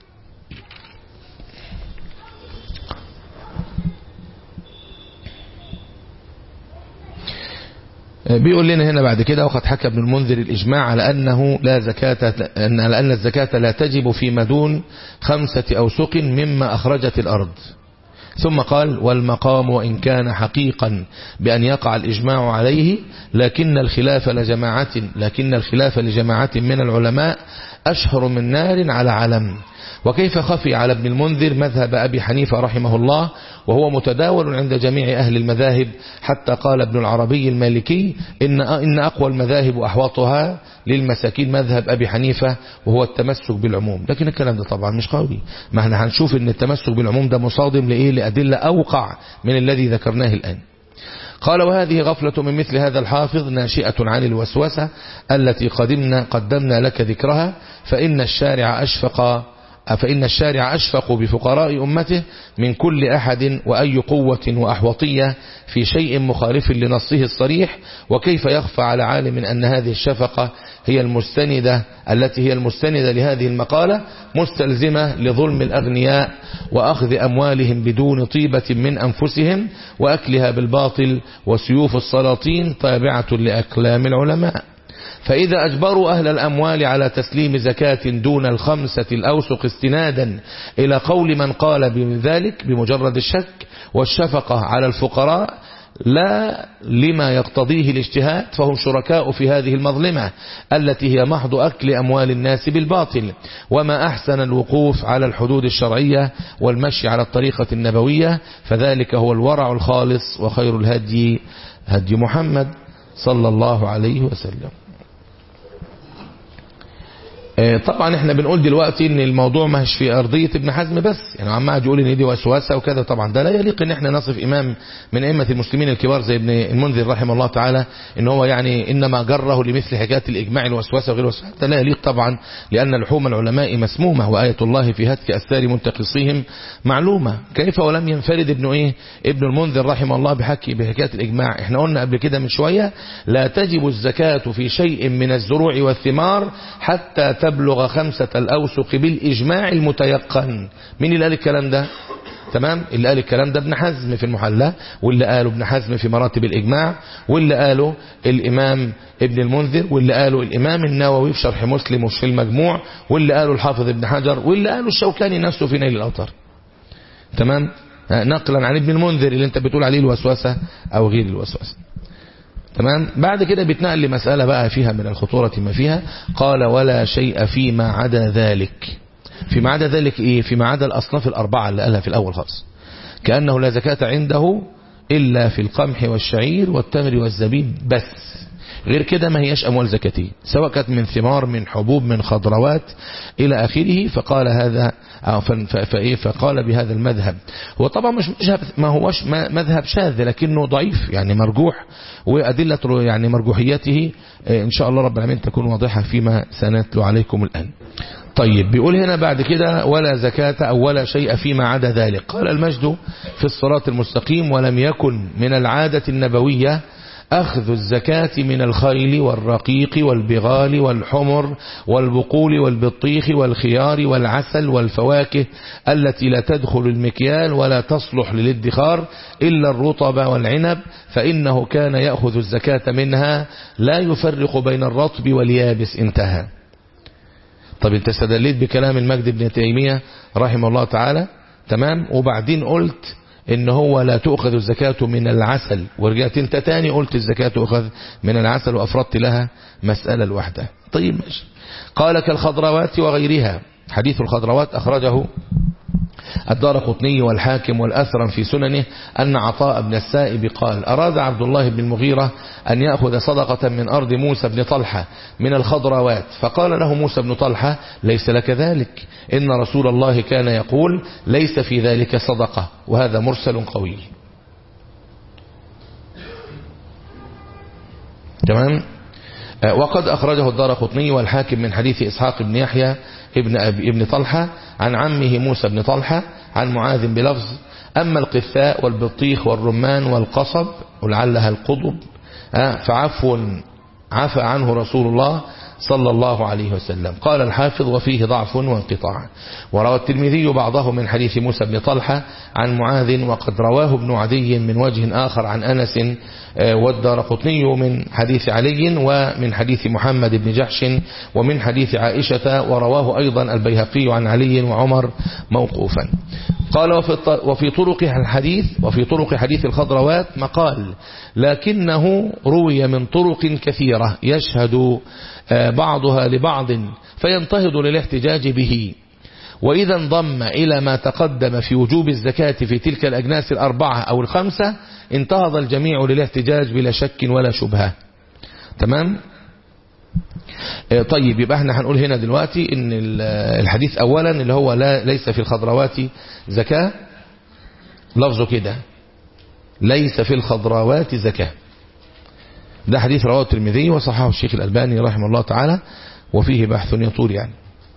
بيقول لنا هنا بعد كده وقد حكى ابن المنذر الإجماع على أنه لا زكاة أن على أن الزكاة لا تجب فيما دون خمسة أوسق مما أخرجت الأرض ثم قال والمقام وإن كان حقيقا بأن يقع الإجماع عليه لكن الخلاف لجماعة لكن الخلاف لجماعة من العلماء أشهر من نار على علم وكيف خفي على ابن المنذر مذهب أبي حنيفة رحمه الله وهو متداول عند جميع أهل المذاهب حتى قال ابن العربي المالكي إن, إن أقوى المذاهب وأحوطها للمساكين مذهب أبي حنيفة وهو التمسك بالعموم لكن الكلام ده طبعا مش قوي ما احنا هنشوف ان التمسك بالعموم ده مصادم لإيه لأدلة أوقع من الذي ذكرناه الآن قال وهذه غفلة من مثل هذا الحافظ ناشئة عن الوسوسة التي قدمنا قدمنا لك ذكرها فإن الشارع أشفق فإن الشارع أشفق بفقراء أمته من كل أحد وأي قوة وأحوطية في شيء مخالف لنصه الصريح وكيف يخفى على عالم أن هذه الشفقة هي المستندة التي هي المستندة لهذه المقالة مستلزمة لظلم الأغنياء وأخذ أموالهم بدون طيبة من أنفسهم وأكلها بالباطل وسيوف السلاطين تابعة لأكلام العلماء فإذا أجبروا أهل الأموال على تسليم زكاة دون الخمسة الأوسق استنادا إلى قول من قال بذلك بمجرد الشك والشفقة على الفقراء لا لما يقتضيه الاجتهاد فهم شركاء في هذه المظلمة التي هي محض أكل أموال الناس بالباطل وما أحسن الوقوف على الحدود الشرعية والمشي على الطريقة النبوية فذلك هو الورع الخالص وخير الهدي هدي محمد صلى الله عليه وسلم طبعا احنا بنقول دلوقتي ان الموضوع مش في ارضية ابن حزم بس يعني عم قاعد يقول ان دي وسوسه وكذا طبعا ده لا يليق ان احنا نصف امام من ائمه المسلمين الكبار زي ابن المنذر رحمه الله تعالى ان هو يعني انما جره لمثل حكايه الاجماع الوسوسه وغير الوسوسه ده لا يليق طبعا لان لحوم العلماء مسمومه وايه الله في هتك اثار منتقصيهم معلومه كيف ولم ينفرد ابن ايه ابن المنذر رحمه الله بحكي بحكايه الاجماع احنا قلنا قبل كده من شويه لا تجب الزكاه في شيء من الزروع والثمار حتى تبلغ خمسة الأوسق بالإجماع المتيقن مين اللي قال الكلام ده تمام اللي قال الكلام ده ابن حزم في المحلى واللي قاله ابن حزم في مراتب الإجماع واللي قاله الإمام ابن المنذر واللي قاله الإمام النووي في شرح مسلم وفي المجموع واللي قاله الحافظ ابن حجر واللي قاله الشوكاني نفسه في نيل الأوتار تمام نقلا عن ابن المنذر اللي انت بتقول عليه الوسوسة أو غير الوسوسة تمام بعد كده بيتنقل لمسألة بقى فيها من الخطورة ما فيها قال ولا شيء فيما عدا ذلك فيما عدا ذلك ايه فيما عدا الأصناف الأربعة اللي قالها في الأول خالص كأنه لا زكاة عنده إلا في القمح والشعير والتمر والزبيب بس غير كده ما هياش أموال زكاتية سواء كانت من ثمار من حبوب من خضروات إلى آخره فقال هذا فإيه فقال بهذا المذهب هو طبعا مش مذهب ما هوش مذهب شاذ لكنه ضعيف يعني مرجوح وأدلة يعني مرجوحيته إن شاء الله رب العالمين تكون واضحة فيما سنتلو عليكم الآن طيب بيقول هنا بعد كده ولا زكاة أو ولا شيء فيما عدا ذلك قال المجد في الصراط المستقيم ولم يكن من العادة النبوية أخذ الزكاة من الخيل والرقيق والبغال والحمر والبقول والبطيخ والخيار والعسل والفواكه التي لا تدخل المكيال ولا تصلح للادخار إلا الرطب والعنب فإنه كان يأخذ الزكاة منها لا يفرق بين الرطب واليابس انتهى طب انت استدليت بكلام المجد بن تيمية رحمه الله تعالى تمام وبعدين قلت ان هو لا تؤخذ الزكاة من العسل ورجعت انت تاني قلت الزكاة تؤخذ من العسل وافردت لها مسألة الوحدة طيب ماشي قال كالخضروات وغيرها حديث الخضروات اخرجه الدار قطني والحاكم والأثرم في سننه أن عطاء بن السائب قال أراد عبد الله بن المغيرة أن يأخذ صدقة من أرض موسى بن طلحة من الخضروات فقال له موسى بن طلحة ليس لك ذلك إن رسول الله كان يقول ليس في ذلك صدقة وهذا مرسل قوي تمام وقد أخرجه الدار قطني والحاكم من حديث إسحاق بن يحيى ابن, أبي ابن طلحة عن عمه موسى بن طلحة عن معاذ بلفظ أما القثاء والبطيخ والرمان والقصب ولعلها القضب فعفو عفى عنه رسول الله صلى الله عليه وسلم قال الحافظ وفيه ضعف وانقطاع وروى الترمذي بعضه من حديث موسى بن طلحة عن معاذ وقد رواه ابن عدي من وجه آخر عن أنس والدار قطني من حديث علي ومن حديث محمد بن جحش ومن حديث عائشة ورواه أيضا البيهقي عن علي وعمر موقوفا قال وفي طرق الحديث وفي طرق حديث الخضروات مقال لكنه روي من طرق كثيرة يشهد بعضها لبعض فينتهض للاحتجاج به وإذا انضم إلى ما تقدم في وجوب الزكاة في تلك الأجناس الأربعة أو الخمسة انتهض الجميع للاحتجاج بلا شك ولا شبهة تمام طيب يبقى احنا هنقول هنا دلوقتي ان الحديث اولا اللي هو لا ليس في الخضروات زكاة لفظه كده ليس في الخضروات زكاة ده حديث رواه الترمذي وصححه الشيخ الألباني رحمه الله تعالى وفيه بحث يطول يعني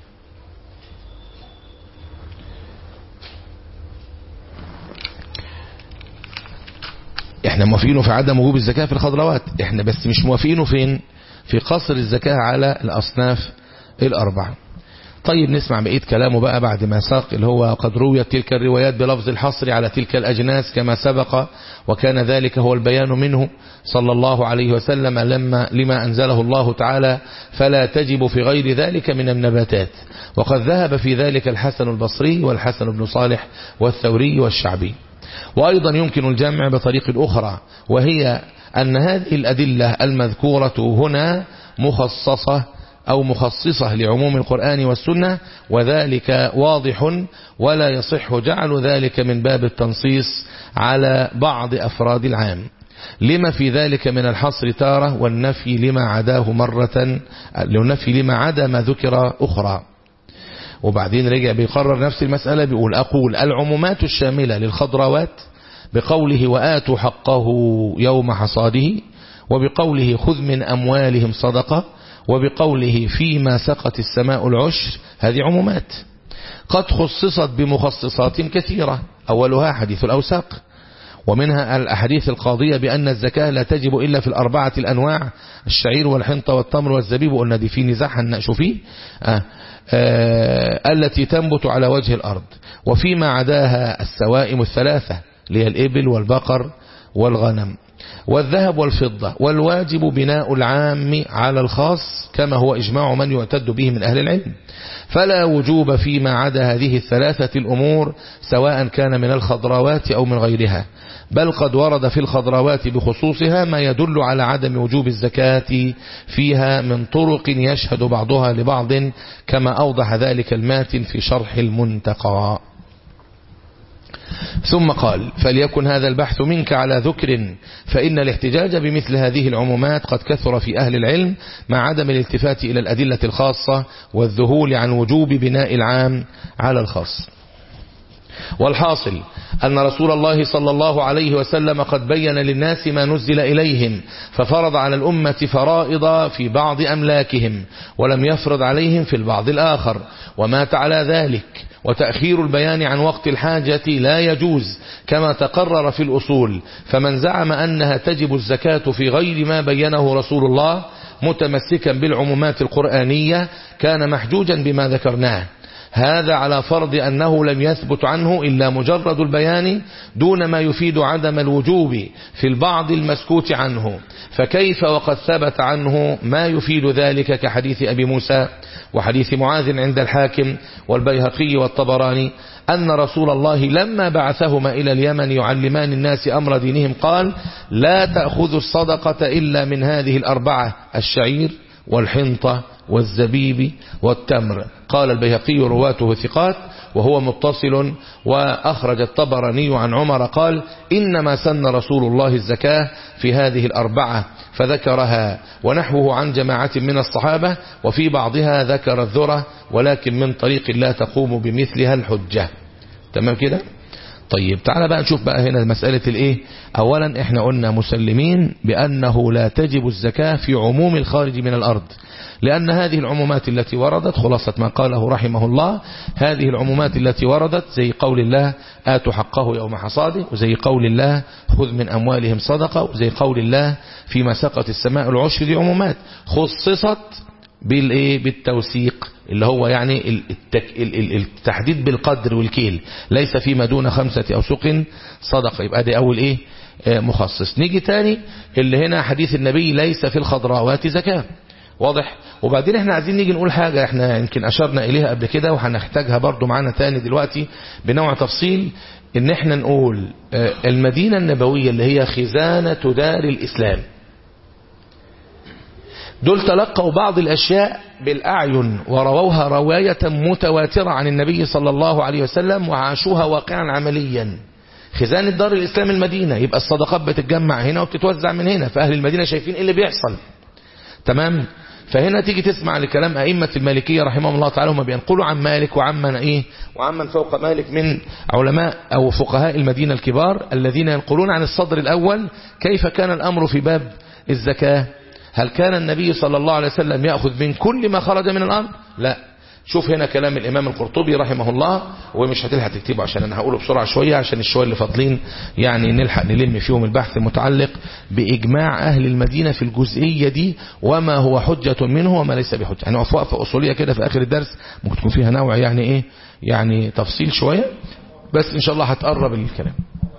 احنا موافقينه في عدم وجوب الزكاة في الخضروات احنا بس مش موافقينه فين في قصر الزكاة على الأصناف الأربعة طيب نسمع بقية كلامه بقى بعد ما ساق اللي هو قد رويت تلك الروايات بلفظ الحصر على تلك الأجناس كما سبق وكان ذلك هو البيان منه صلى الله عليه وسلم لما لما أنزله الله تعالى فلا تجب في غير ذلك من النباتات وقد ذهب في ذلك الحسن البصري والحسن بن صالح والثوري والشعبي وأيضا يمكن الجمع بطريق أخرى وهي أن هذه الأدلة المذكورة هنا مخصصة أو مخصصة لعموم القرآن والسنة وذلك واضح ولا يصح جعل ذلك من باب التنصيص على بعض أفراد العام لما في ذلك من الحصر تارة والنفي لما عداه مرة النفي لما عدا ما ذكر أخرى وبعدين رجع بيقرر نفس المسألة بيقول أقول العمومات الشاملة للخضروات بقوله وآتوا حقه يوم حصاده وبقوله خذ من أموالهم صدقة وبقوله فيما سقت السماء العشر هذه عمومات قد خصصت بمخصصات كثيرة أولها حديث الأوساق ومنها الأحاديث القاضية بأن الزكاة لا تجب إلا في الأربعة الأنواع الشعير والحنطة والتمر والزبيب قلنا دي في نزاح النقش فيه آه آه التي تنبت على وجه الأرض وفيما عداها السوائم الثلاثة اللي هي الإبل والبقر والغنم والذهب والفضة والواجب بناء العام على الخاص كما هو إجماع من يعتد به من أهل العلم فلا وجوب فيما عدا هذه الثلاثة الأمور سواء كان من الخضروات أو من غيرها بل قد ورد في الخضروات بخصوصها ما يدل على عدم وجوب الزكاة فيها من طرق يشهد بعضها لبعض كما أوضح ذلك الماتن في شرح المنتقى ثم قال فليكن هذا البحث منك على ذكر فإن الاحتجاج بمثل هذه العمومات قد كثر في أهل العلم مع عدم الالتفات إلى الأدلة الخاصة والذهول عن وجوب بناء العام على الخاص والحاصل أن رسول الله صلى الله عليه وسلم قد بين للناس ما نزل إليهم ففرض على الأمة فرائض في بعض أملاكهم ولم يفرض عليهم في البعض الآخر ومات على ذلك وتأخير البيان عن وقت الحاجة لا يجوز كما تقرر في الأصول فمن زعم أنها تجب الزكاة في غير ما بينه رسول الله متمسكا بالعمومات القرآنية كان محجوجا بما ذكرناه هذا على فرض أنه لم يثبت عنه إلا مجرد البيان دون ما يفيد عدم الوجوب في البعض المسكوت عنه فكيف وقد ثبت عنه ما يفيد ذلك كحديث أبي موسى وحديث معاذ عند الحاكم والبيهقي والطبراني أن رسول الله لما بعثهما إلى اليمن يعلمان الناس أمر دينهم قال لا تأخذوا الصدقة إلا من هذه الأربعة الشعير والحنطة والزبيب والتمر قال البيهقي رواته ثقات وهو متصل وأخرج الطبراني عن عمر قال إنما سن رسول الله الزكاة في هذه الأربعة فذكرها ونحوه عن جماعة من الصحابة وفي بعضها ذكر الذرة ولكن من طريق لا تقوم بمثلها الحجة تمام كده طيب تعالى بقى نشوف بقى هنا مسألة الايه اولا احنا قلنا مسلمين بانه لا تجب الزكاة في عموم الخارج من الارض لأن هذه العمومات التي وردت خلاصة ما قاله رحمه الله هذه العمومات التي وردت زي قول الله آتوا حقه يوم حصاده وزي قول الله خذ من أموالهم صدقة وزي قول الله فيما سقط السماء العشر دي عمومات خصصت بالايه بالتوثيق اللي هو يعني التك... التحديد بالقدر والكيل ليس فيما دون خمسة أوسق صدقة يبقى دي أول إيه مخصص نيجي تاني اللي هنا حديث النبي ليس في الخضراوات زكاة واضح وبعدين احنا عايزين نيجي نقول حاجة احنا يمكن اشرنا اليها قبل كده وهنحتاجها برضو معانا تاني دلوقتي بنوع تفصيل ان احنا نقول المدينة النبوية اللي هي خزانة دار الاسلام دول تلقوا بعض الأشياء بالأعين ورووها رواية متواترة عن النبي صلى الله عليه وسلم وعاشوها واقعا عمليا خزانة دار الإسلام المدينة يبقى الصدقات بتتجمع هنا وبتتوزع من هنا فأهل المدينة شايفين إيه اللي بيحصل تمام فهنا تيجي تسمع لكلام أئمة المالكية رحمهم الله تعالى هم بينقلوا عن مالك وعمن إيه وعمن فوق مالك من علماء أو فقهاء المدينة الكبار الذين ينقلون عن الصدر الأول كيف كان الأمر في باب الزكاة هل كان النبي صلى الله عليه وسلم يأخذ من كل ما خرج من الأرض لا شوف هنا كلام الإمام القرطبي رحمه الله ومش هتلحق تكتبه عشان أنا هقوله بسرعة شوية عشان الشوية اللي فاضلين يعني نلحق نلم فيهم البحث المتعلق بإجماع أهل المدينة في الجزئية دي وما هو حجة منه وما ليس بحجة يعني وقفة أصولية كده في آخر الدرس ممكن تكون فيها نوع يعني إيه يعني تفصيل شوية بس إن شاء الله هتقرب الكلام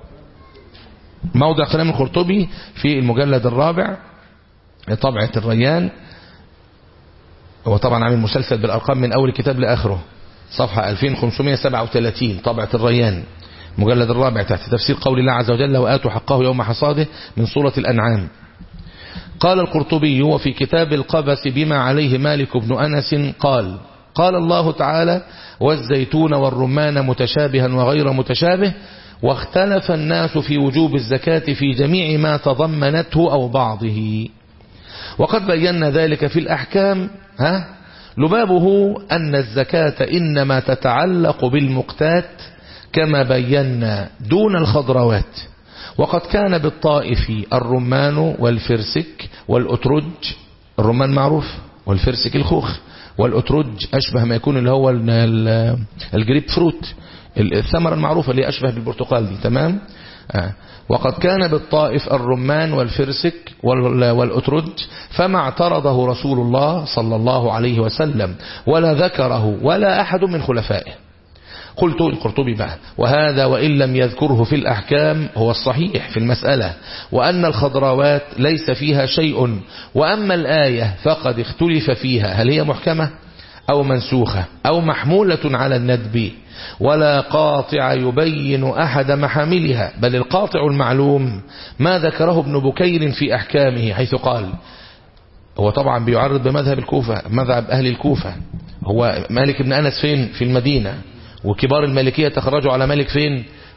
موضع كلام القرطبي في المجلد الرابع طبعة الريان هو طبعا عامل مسلسل بالأرقام من أول الكتاب لآخره صفحة 2537 طبعة الريان مجلد الرابع تحت تفسير قول الله عز وجل وآتوا حقه يوم حصاده من سورة الأنعام قال القرطبي وفي كتاب القبس بما عليه مالك بن أنس قال قال الله تعالى والزيتون والرمان متشابها وغير متشابه واختلف الناس في وجوب الزكاة في جميع ما تضمنته أو بعضه وقد بينا ذلك في الأحكام ها لبابه أن الزكاة إنما تتعلق بالمقتات كما بينا دون الخضروات وقد كان بالطائف الرمان والفرسك والأترج الرمان معروف والفرسك الخوخ والأترج أشبه ما يكون اللي هو الجريب فروت الثمرة المعروفة اللي أشبه بالبرتقال دي تمام آه. وقد كان بالطائف الرمان والفرسك والأترج فما اعترضه رسول الله صلى الله عليه وسلم ولا ذكره ولا أحد من خلفائه قلت القرطبي بقى وهذا وإن لم يذكره في الأحكام هو الصحيح في المسألة وأن الخضروات ليس فيها شيء وأما الآية فقد اختلف فيها هل هي محكمة أو منسوخة أو محمولة على الندب ولا قاطع يبين أحد محاملها بل القاطع المعلوم ما ذكره ابن بكير في أحكامه حيث قال هو طبعا بيعرض بمذهب الكوفة مذهب أهل الكوفة هو مالك بن أنس فين في المدينة وكبار المالكية تخرجوا على مالك فين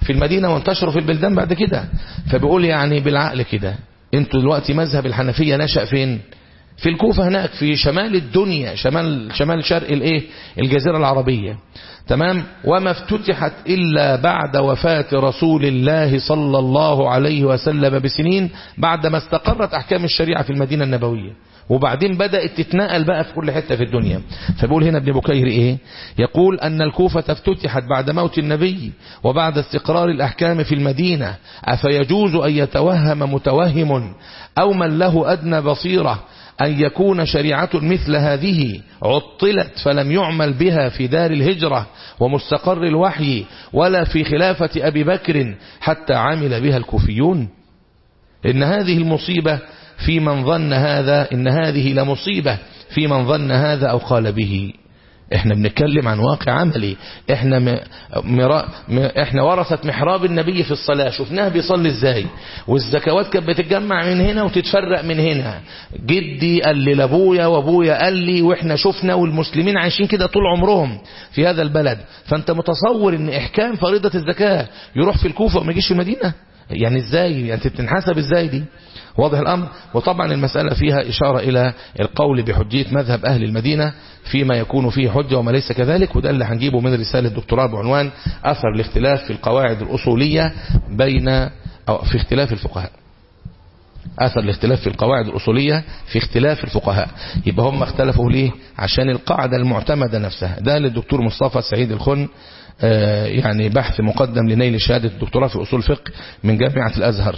في المدينة وانتشروا في البلدان بعد كده فبيقول يعني بالعقل كده انتوا دلوقتي مذهب الحنفية نشأ فين في الكوفة هناك في شمال الدنيا شمال شمال شرق الايه الجزيرة العربية تمام وما افتتحت إلا بعد وفاة رسول الله صلى الله عليه وسلم بسنين بعدما استقرت أحكام الشريعة في المدينة النبوية وبعدين بدأت تتنقل بقى في كل حتة في الدنيا فبيقول هنا ابن بكير ايه يقول أن الكوفة افتتحت بعد موت النبي وبعد استقرار الأحكام في المدينة أفيجوز أن يتوهم متوهم أو من له أدنى بصيرة أن يكون شريعة مثل هذه عطلت فلم يعمل بها في دار الهجرة ومستقر الوحي ولا في خلافة أبي بكر حتى عمل بها الكوفيون إن هذه المصيبة في من ظن هذا إن هذه لمصيبة في من ظن هذا أو قال به احنا بنتكلم عن واقع عملي احنا م... مرا... م... احنا ورثة محراب النبي في الصلاة شفناه بيصلي ازاي والزكوات كانت بتتجمع من هنا وتتفرق من هنا جدي قال لي لابويا وابويا قال لي واحنا شفنا والمسلمين عايشين كده طول عمرهم في هذا البلد فانت متصور ان احكام فريضة الزكاة يروح في الكوفة وما يجيش في المدينة يعني ازاي يعني تتنحسب ازاي دي واضح الأمر وطبعا المسألة فيها إشارة إلى القول بحجية مذهب أهل المدينة فيما يكون فيه حجة وما ليس كذلك وده اللي هنجيبه من رسالة دكتوراه بعنوان أثر الاختلاف في القواعد الأصولية بين أو في اختلاف الفقهاء أثر الاختلاف في القواعد الأصولية في اختلاف الفقهاء يبقى هم اختلفوا ليه عشان القاعدة المعتمدة نفسها ده للدكتور مصطفى سعيد الخن يعني بحث مقدم لنيل شهادة الدكتوراه في أصول فقه من جامعة الأزهر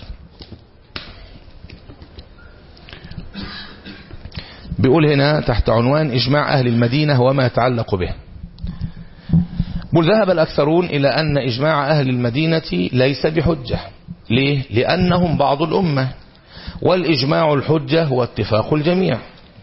بيقول هنا تحت عنوان إجماع أهل المدينة وما يتعلق به بل ذهب الأكثرون إلى أن إجماع أهل المدينة ليس بحجة ليه؟ لأنهم بعض الأمة والإجماع الحجة هو اتفاق الجميع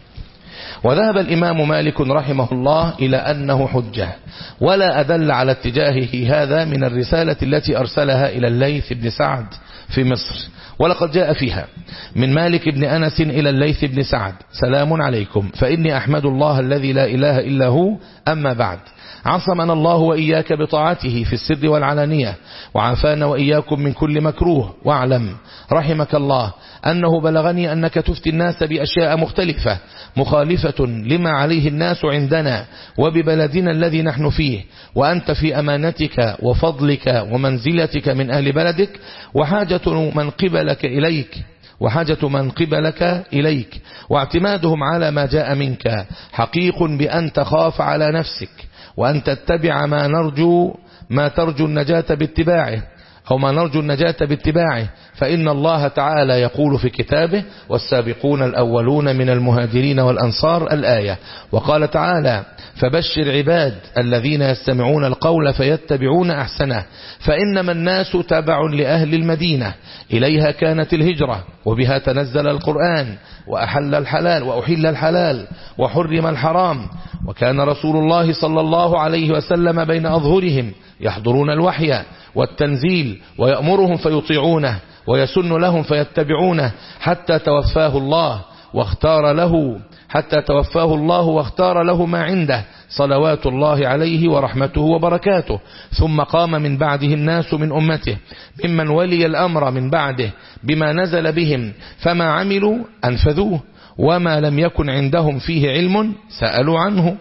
وذهب الإمام مالك رحمه الله إلى أنه حجة ولا أدل على اتجاهه هذا من الرسالة التي أرسلها إلى الليث بن سعد في مصر ولقد جاء فيها من مالك بن أنس إلى الليث بن سعد سلام عليكم فإني أحمد الله الذي لا إله إلا هو أما بعد عصمنا الله وإياك بطاعته في السر والعلانية وعافانا وإياكم من كل مكروه واعلم رحمك الله أنه بلغني أنك تفتي الناس بأشياء مختلفة مخالفة لما عليه الناس عندنا وببلدنا الذي نحن فيه وأنت في أمانتك وفضلك ومنزلتك من أهل بلدك وحاجة من قبلك إليك وحاجة من قبلك إليك واعتمادهم على ما جاء منك حقيق بأن تخاف على نفسك وأن تتبع ما نرجو ما ترجو النجاة باتباعه أو ما نرجو النجاة باتباعه فإن الله تعالى يقول في كتابه والسابقون الأولون من المهاجرين والأنصار الآية وقال تعالى فبشر عباد الذين يستمعون القول فيتبعون أحسنه فإنما الناس تبع لأهل المدينة إليها كانت الهجرة وبها تنزل القرآن وأحل الحلال وأحل الحلال وحرم الحرام وكان رسول الله صلى الله عليه وسلم بين أظهرهم يحضرون الوحي والتنزيل ويأمرهم فيطيعونه ويسن لهم فيتبعونه حتى توفاه الله واختار له حتى توفاه الله واختار له ما عنده صلوات الله عليه ورحمته وبركاته ثم قام من بعده الناس من أمته ممن ولي الأمر من بعده بما نزل بهم فما عملوا أنفذوه وما لم يكن عندهم فيه علم سألوا عنه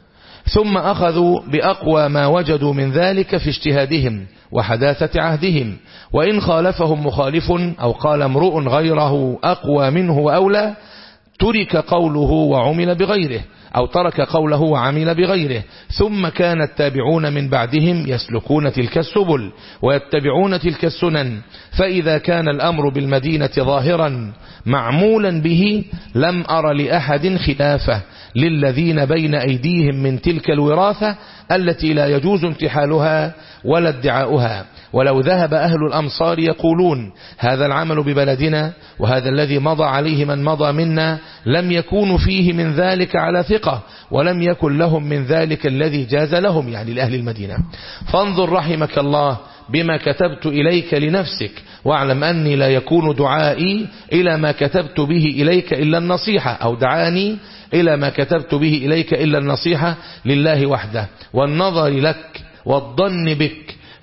ثم أخذوا بأقوى ما وجدوا من ذلك في اجتهادهم وحداثة عهدهم وإن خالفهم مخالف أو قال امرؤ غيره أقوى منه وأولى ترك قوله وعمل بغيره أو ترك قوله وعمل بغيره ثم كان التابعون من بعدهم يسلكون تلك السبل ويتبعون تلك السنن فإذا كان الأمر بالمدينة ظاهرا معمولا به لم أر لأحد خلافه للذين بين أيديهم من تلك الوراثة التي لا يجوز انتحالها ولا ادعاؤها ولو ذهب أهل الأمصار يقولون هذا العمل ببلدنا وهذا الذي مضى عليه من مضى منا لم يكونوا فيه من ذلك على ثقة ولم يكن لهم من ذلك الذي جاز لهم يعني لأهل المدينة فانظر رحمك الله بما كتبت إليك لنفسك واعلم أني لا يكون دعائي إلى ما كتبت به إليك إلا النصيحة أو دعاني إلى ما كتبت به إليك إلا النصيحة لله وحده والنظر لك والظن بك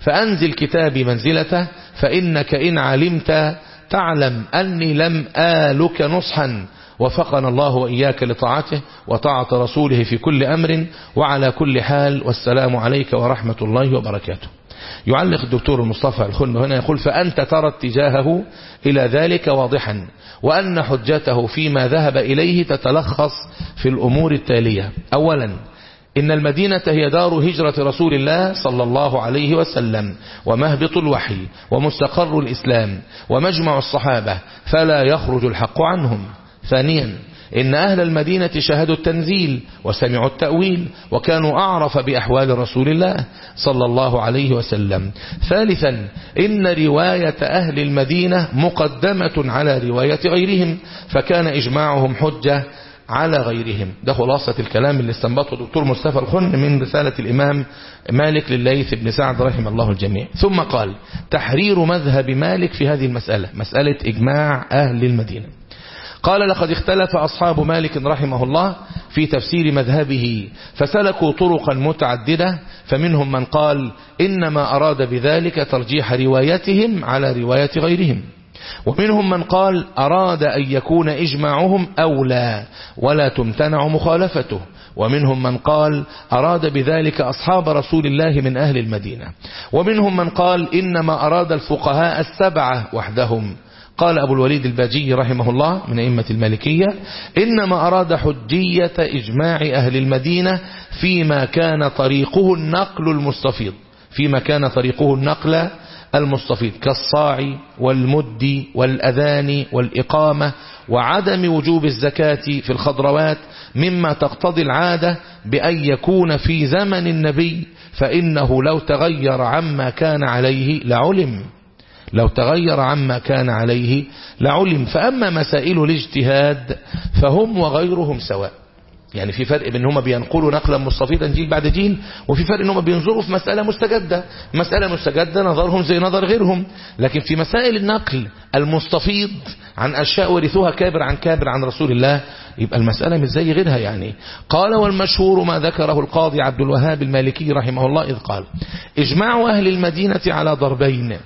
فأنزل كتابي منزلته فإنك إن علمت تعلم أني لم آلك نصحا وفقنا الله وإياك لطاعته وطاعة رسوله في كل أمر وعلى كل حال والسلام عليك ورحمة الله وبركاته يعلق الدكتور المصطفى الخن هنا يقول فأنت ترى اتجاهه إلى ذلك واضحا وأن حجته فيما ذهب إليه تتلخص في الأمور التالية أولا إن المدينة هي دار هجرة رسول الله صلى الله عليه وسلم ومهبط الوحي ومستقر الإسلام ومجمع الصحابة فلا يخرج الحق عنهم ثانيا إن أهل المدينة شهدوا التنزيل وسمعوا التأويل وكانوا أعرف بأحوال رسول الله صلى الله عليه وسلم ثالثا إن رواية أهل المدينة مقدمة على رواية غيرهم فكان إجماعهم حجة على غيرهم ده خلاصة الكلام اللي استنبطه الدكتور مصطفى الخن من رسالة الإمام مالك لليث بن سعد رحمه الله الجميع ثم قال تحرير مذهب مالك في هذه المسألة مسألة إجماع أهل المدينة قال لقد اختلف أصحاب مالك رحمه الله في تفسير مذهبه فسلكوا طرقا متعددة فمنهم من قال إنما أراد بذلك ترجيح روايتهم على رواية غيرهم ومنهم من قال أراد أن يكون إجماعهم أولى ولا تمتنع مخالفته ومنهم من قال أراد بذلك أصحاب رسول الله من أهل المدينة ومنهم من قال إنما أراد الفقهاء السبعة وحدهم قال أبو الوليد الباجي رحمه الله من أئمة المالكية إنما أراد حجية إجماع أهل المدينة فيما كان طريقه النقل المستفيض فيما كان طريقه النقل المستفيض كالصاع والمد والأذان والإقامة وعدم وجوب الزكاة في الخضروات مما تقتضي العادة بأن يكون في زمن النبي فإنه لو تغير عما كان عليه لعلم لو تغير عما كان عليه لعلم فأما مسائل الاجتهاد فهم وغيرهم سواء يعني في فرق بين هم بينقلوا نقلا مستفيضا جيل بعد جيل وفي فرق ان هم بينظروا في مسألة مستجدة مسألة مستجدة نظرهم زي نظر غيرهم لكن في مسائل النقل المستفيض عن أشياء ورثوها كابر عن كابر عن رسول الله يبقى المسألة مش زي غيرها يعني قال والمشهور ما ذكره القاضي عبد الوهاب المالكي رحمه الله إذ قال إجماع أهل المدينة على ضربين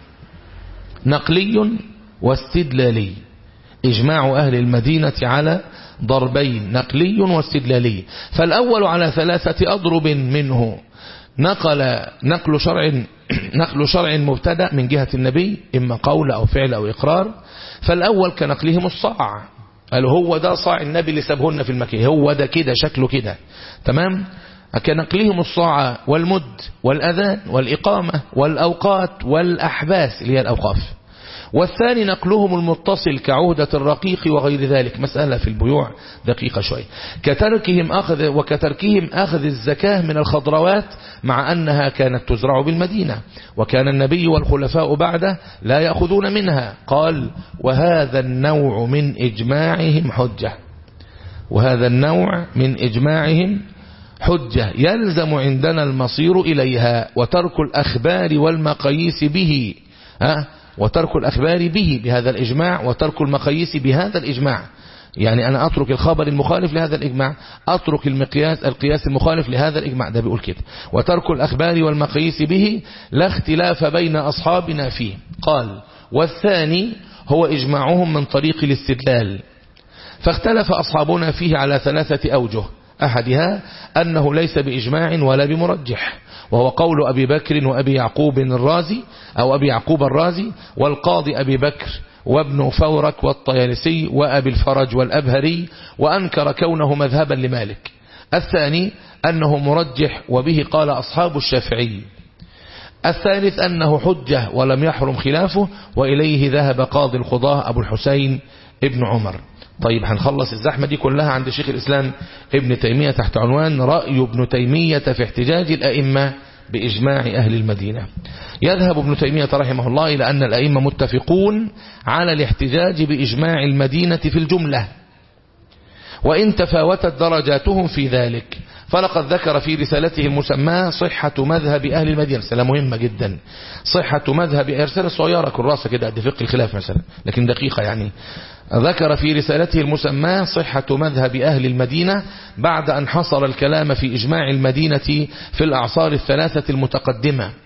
نقلي واستدلالي إجماع أهل المدينة على ضربين نقلي واستدلالي فالأول على ثلاثة أضرب منه نقل نقل شرع نقل شرع مبتدا من جهة النبي إما قول أو فعل أو إقرار فالأول كنقلهم الصاع قالوا هو ده صاع النبي اللي سابهن في المكيه هو ده كده شكله كده تمام كنقلهم الصاع والمد والأذان والإقامة والأوقات والأحباس اللي هي الأوقاف والثاني نقلهم المتصل كعهدة الرقيق وغير ذلك مسألة في البيوع دقيقة شوي كتركهم أخذ وكتركهم أخذ الزكاة من الخضروات مع أنها كانت تزرع بالمدينة وكان النبي والخلفاء بعده لا يأخذون منها قال وهذا النوع من إجماعهم حجة وهذا النوع من إجماعهم حجة يلزم عندنا المصير إليها وترك الأخبار والمقاييس به ها وترك الأخبار به بهذا الإجماع وترك المقاييس بهذا الإجماع يعني أنا أترك الخبر المخالف لهذا الإجماع أترك المقياس القياس المخالف لهذا الإجماع ده بيقول كده وترك الأخبار والمقاييس به لا اختلاف بين أصحابنا فيه قال والثاني هو إجماعهم من طريق الاستدلال فاختلف أصحابنا فيه على ثلاثة أوجه أحدها أنه ليس بإجماع ولا بمرجح وهو قول أبي بكر وأبي يعقوب الرازي أو أبي يعقوب الرازي والقاضي أبي بكر وابن فورك والطيالسي وأبي الفرج والأبهري وأنكر كونه مذهبا لمالك الثاني أنه مرجح وبه قال أصحاب الشافعي الثالث أنه حجة ولم يحرم خلافه وإليه ذهب قاضي القضاء أبو الحسين ابن عمر طيب هنخلص الزحمة دي كلها عند شيخ الإسلام ابن تيمية تحت عنوان رأي ابن تيمية في احتجاج الأئمة بإجماع أهل المدينة يذهب ابن تيمية رحمه الله إلى أن الأئمة متفقون على الاحتجاج بإجماع المدينة في الجملة وإن تفاوتت درجاتهم في ذلك فلقد ذكر في رسالته المسماة صحة مذهب أهل المدينة رسالة مهمة جدا صحة مذهب رسالة صغيرة كراسة كده قد فقه الخلاف مثلا لكن دقيقة يعني ذكر في رسالته المسماة صحة مذهب أهل المدينة بعد أن حصر الكلام في إجماع المدينة في الأعصار الثلاثة المتقدمة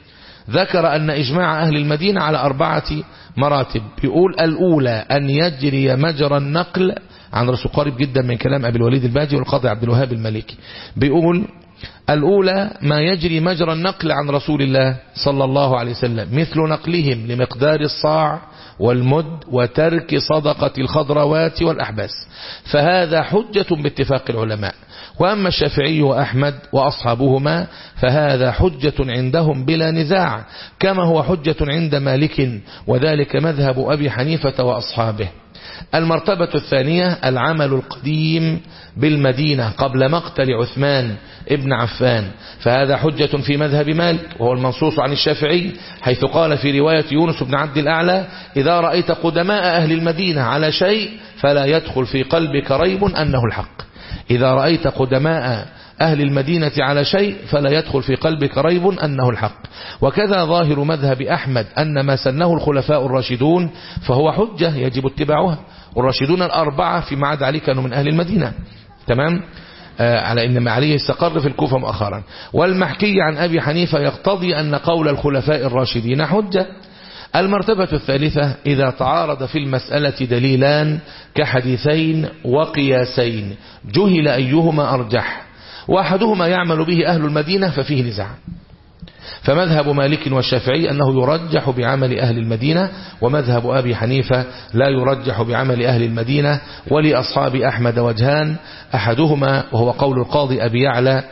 ذكر أن إجماع أهل المدينة على أربعة مراتب يقول الأولى أن يجري مجرى النقل عن رسول قريب جدا من كلام أبي الوليد الباجي والقاضي عبد الوهاب المالكي بيقول الأولى ما يجري مجرى النقل عن رسول الله صلى الله عليه وسلم مثل نقلهم لمقدار الصاع والمد وترك صدقة الخضروات والأحباس فهذا حجة باتفاق العلماء وأما الشافعي وأحمد وأصحابهما فهذا حجة عندهم بلا نزاع كما هو حجة عند مالك وذلك مذهب أبي حنيفة وأصحابه المرتبة الثانية العمل القديم بالمدينة قبل مقتل عثمان ابن عفان فهذا حجة في مذهب مالك وهو المنصوص عن الشافعي حيث قال في رواية يونس بن عبد الأعلى إذا رأيت قدماء أهل المدينة على شيء فلا يدخل في قلبك ريب أنه الحق إذا رأيت قدماء أهل المدينة على شيء فلا يدخل في قلبك ريب أنه الحق وكذا ظاهر مذهب أحمد أن ما سنه الخلفاء الراشدون فهو حجة يجب اتباعها والراشدون الأربعة فيما عدا علي كانوا من أهل المدينة تمام آه على أن علي استقر في الكوفة مؤخرا والمحكي عن أبي حنيفة يقتضي أن قول الخلفاء الراشدين حجة المرتبة الثالثة إذا تعارض في المسألة دليلان كحديثين وقياسين جهل أيهما أرجح وأحدهما يعمل به أهل المدينة ففيه نزاع فمذهب مالك والشافعي أنه يرجح بعمل أهل المدينة ومذهب أبي حنيفة لا يرجح بعمل أهل المدينة ولأصحاب أحمد وجهان أحدهما وهو قول القاضي أبي يعلى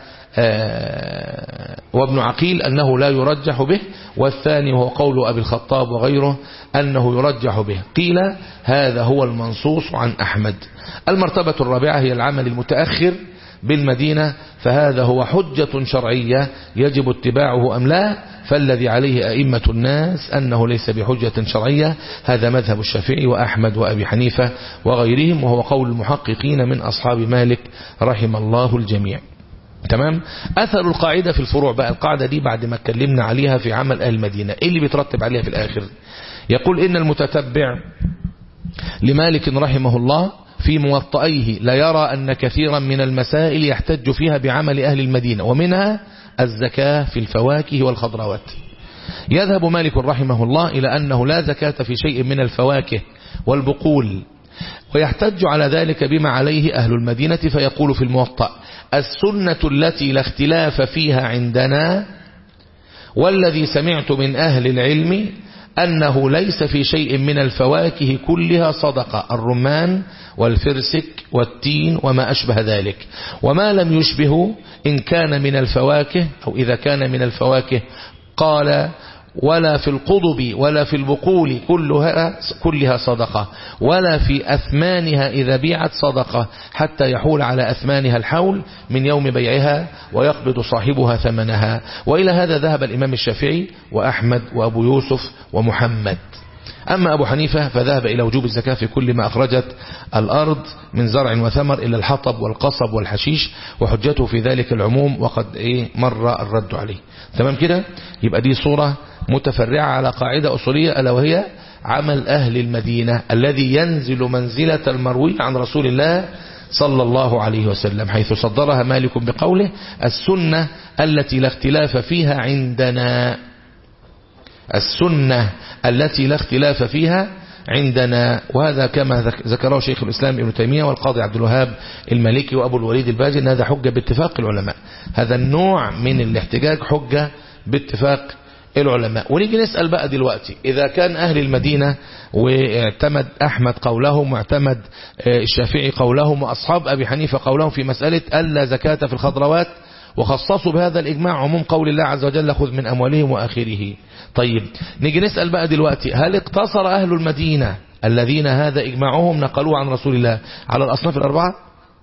وابن عقيل أنه لا يرجح به والثاني هو قول أبي الخطاب وغيره أنه يرجح به قيل هذا هو المنصوص عن أحمد المرتبة الرابعة هي العمل المتأخر بالمدينة فهذا هو حجة شرعية يجب اتباعه أم لا فالذي عليه أئمة الناس أنه ليس بحجة شرعية هذا مذهب الشافعي وأحمد وأبي حنيفة وغيرهم وهو قول المحققين من أصحاب مالك رحم الله الجميع تمام أثر القاعدة في الفروع بقى القاعدة دي بعد ما اتكلمنا عليها في عمل أهل المدينة إيه اللي بيترتب عليها في الآخر يقول إن المتتبع لمالك رحمه الله في موطئيه لا يرى أن كثيرا من المسائل يحتج فيها بعمل أهل المدينة ومنها الزكاة في الفواكه والخضروات يذهب مالك رحمه الله إلى أنه لا زكاة في شيء من الفواكه والبقول ويحتج على ذلك بما عليه أهل المدينة فيقول في الموطأ السنة التي لا اختلاف فيها عندنا والذي سمعت من أهل العلم أنه ليس في شيء من الفواكه كلها صدقة الرمان والفرسك والتين وما أشبه ذلك وما لم يشبه إن كان من الفواكه أو إذا كان من الفواكه قال ولا في القضب ولا في البقول كلها, كلها صدقة ولا في أثمانها إذا بيعت صدقة حتى يحول على أثمانها الحول من يوم بيعها ويقبض صاحبها ثمنها وإلى هذا ذهب الإمام الشافعي وأحمد وأبو يوسف ومحمد أما أبو حنيفة فذهب إلى وجوب الزكاة في كل ما أخرجت الأرض من زرع وثمر إلى الحطب والقصب والحشيش وحجته في ذلك العموم وقد إيه مر الرد عليه تمام كده يبقى دي صورة متفرعة على قاعدة أصولية ألا وهي عمل أهل المدينة الذي ينزل منزلة المروي عن رسول الله صلى الله عليه وسلم حيث صدرها مالك بقوله السنة التي لا اختلاف فيها عندنا السنة التي لا اختلاف فيها عندنا وهذا كما ذكره شيخ الإسلام ابن تيمية والقاضي عبد الوهاب المالكي وأبو الوليد الباجي أن هذا حجة باتفاق العلماء هذا النوع من الاحتجاج حجة باتفاق العلماء ونيجي نسأل بقى دلوقتي إذا كان أهل المدينة واعتمد أحمد قولهم واعتمد الشافعي قولهم وأصحاب أبي حنيفة قولهم في مسألة ألا زكاة في الخضروات وخصصوا بهذا الإجماع عموم قول الله عز وجل خذ من أموالهم وآخره طيب نيجي نسأل بقى دلوقتي هل اقتصر أهل المدينة الذين هذا إجماعهم نقلوه عن رسول الله على الأصناف الأربعة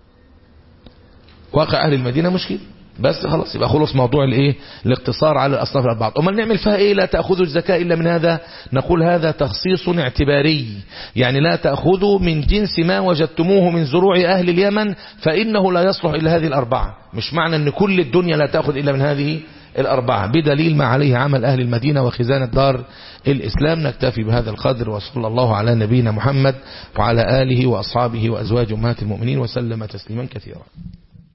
واقع أهل المدينة مشكل بس خلاص يبقى خلص موضوع الايه الاقتصار على الاصناف الاربعه امال نعمل فيها ايه لا تاخذوا الزكاه الا من هذا نقول هذا تخصيص اعتباري يعني لا تاخذوا من جنس ما وجدتموه من زروع اهل اليمن فانه لا يصلح الا هذه الاربعه مش معنى ان كل الدنيا لا تاخذ الا من هذه الأربعة بدليل ما عليه عمل أهل المدينة وخزانة دار الإسلام نكتفي بهذا القدر وصلى الله على نبينا محمد وعلى آله وأصحابه وأزواج أمهات المؤمنين وسلم تسليما كثيرا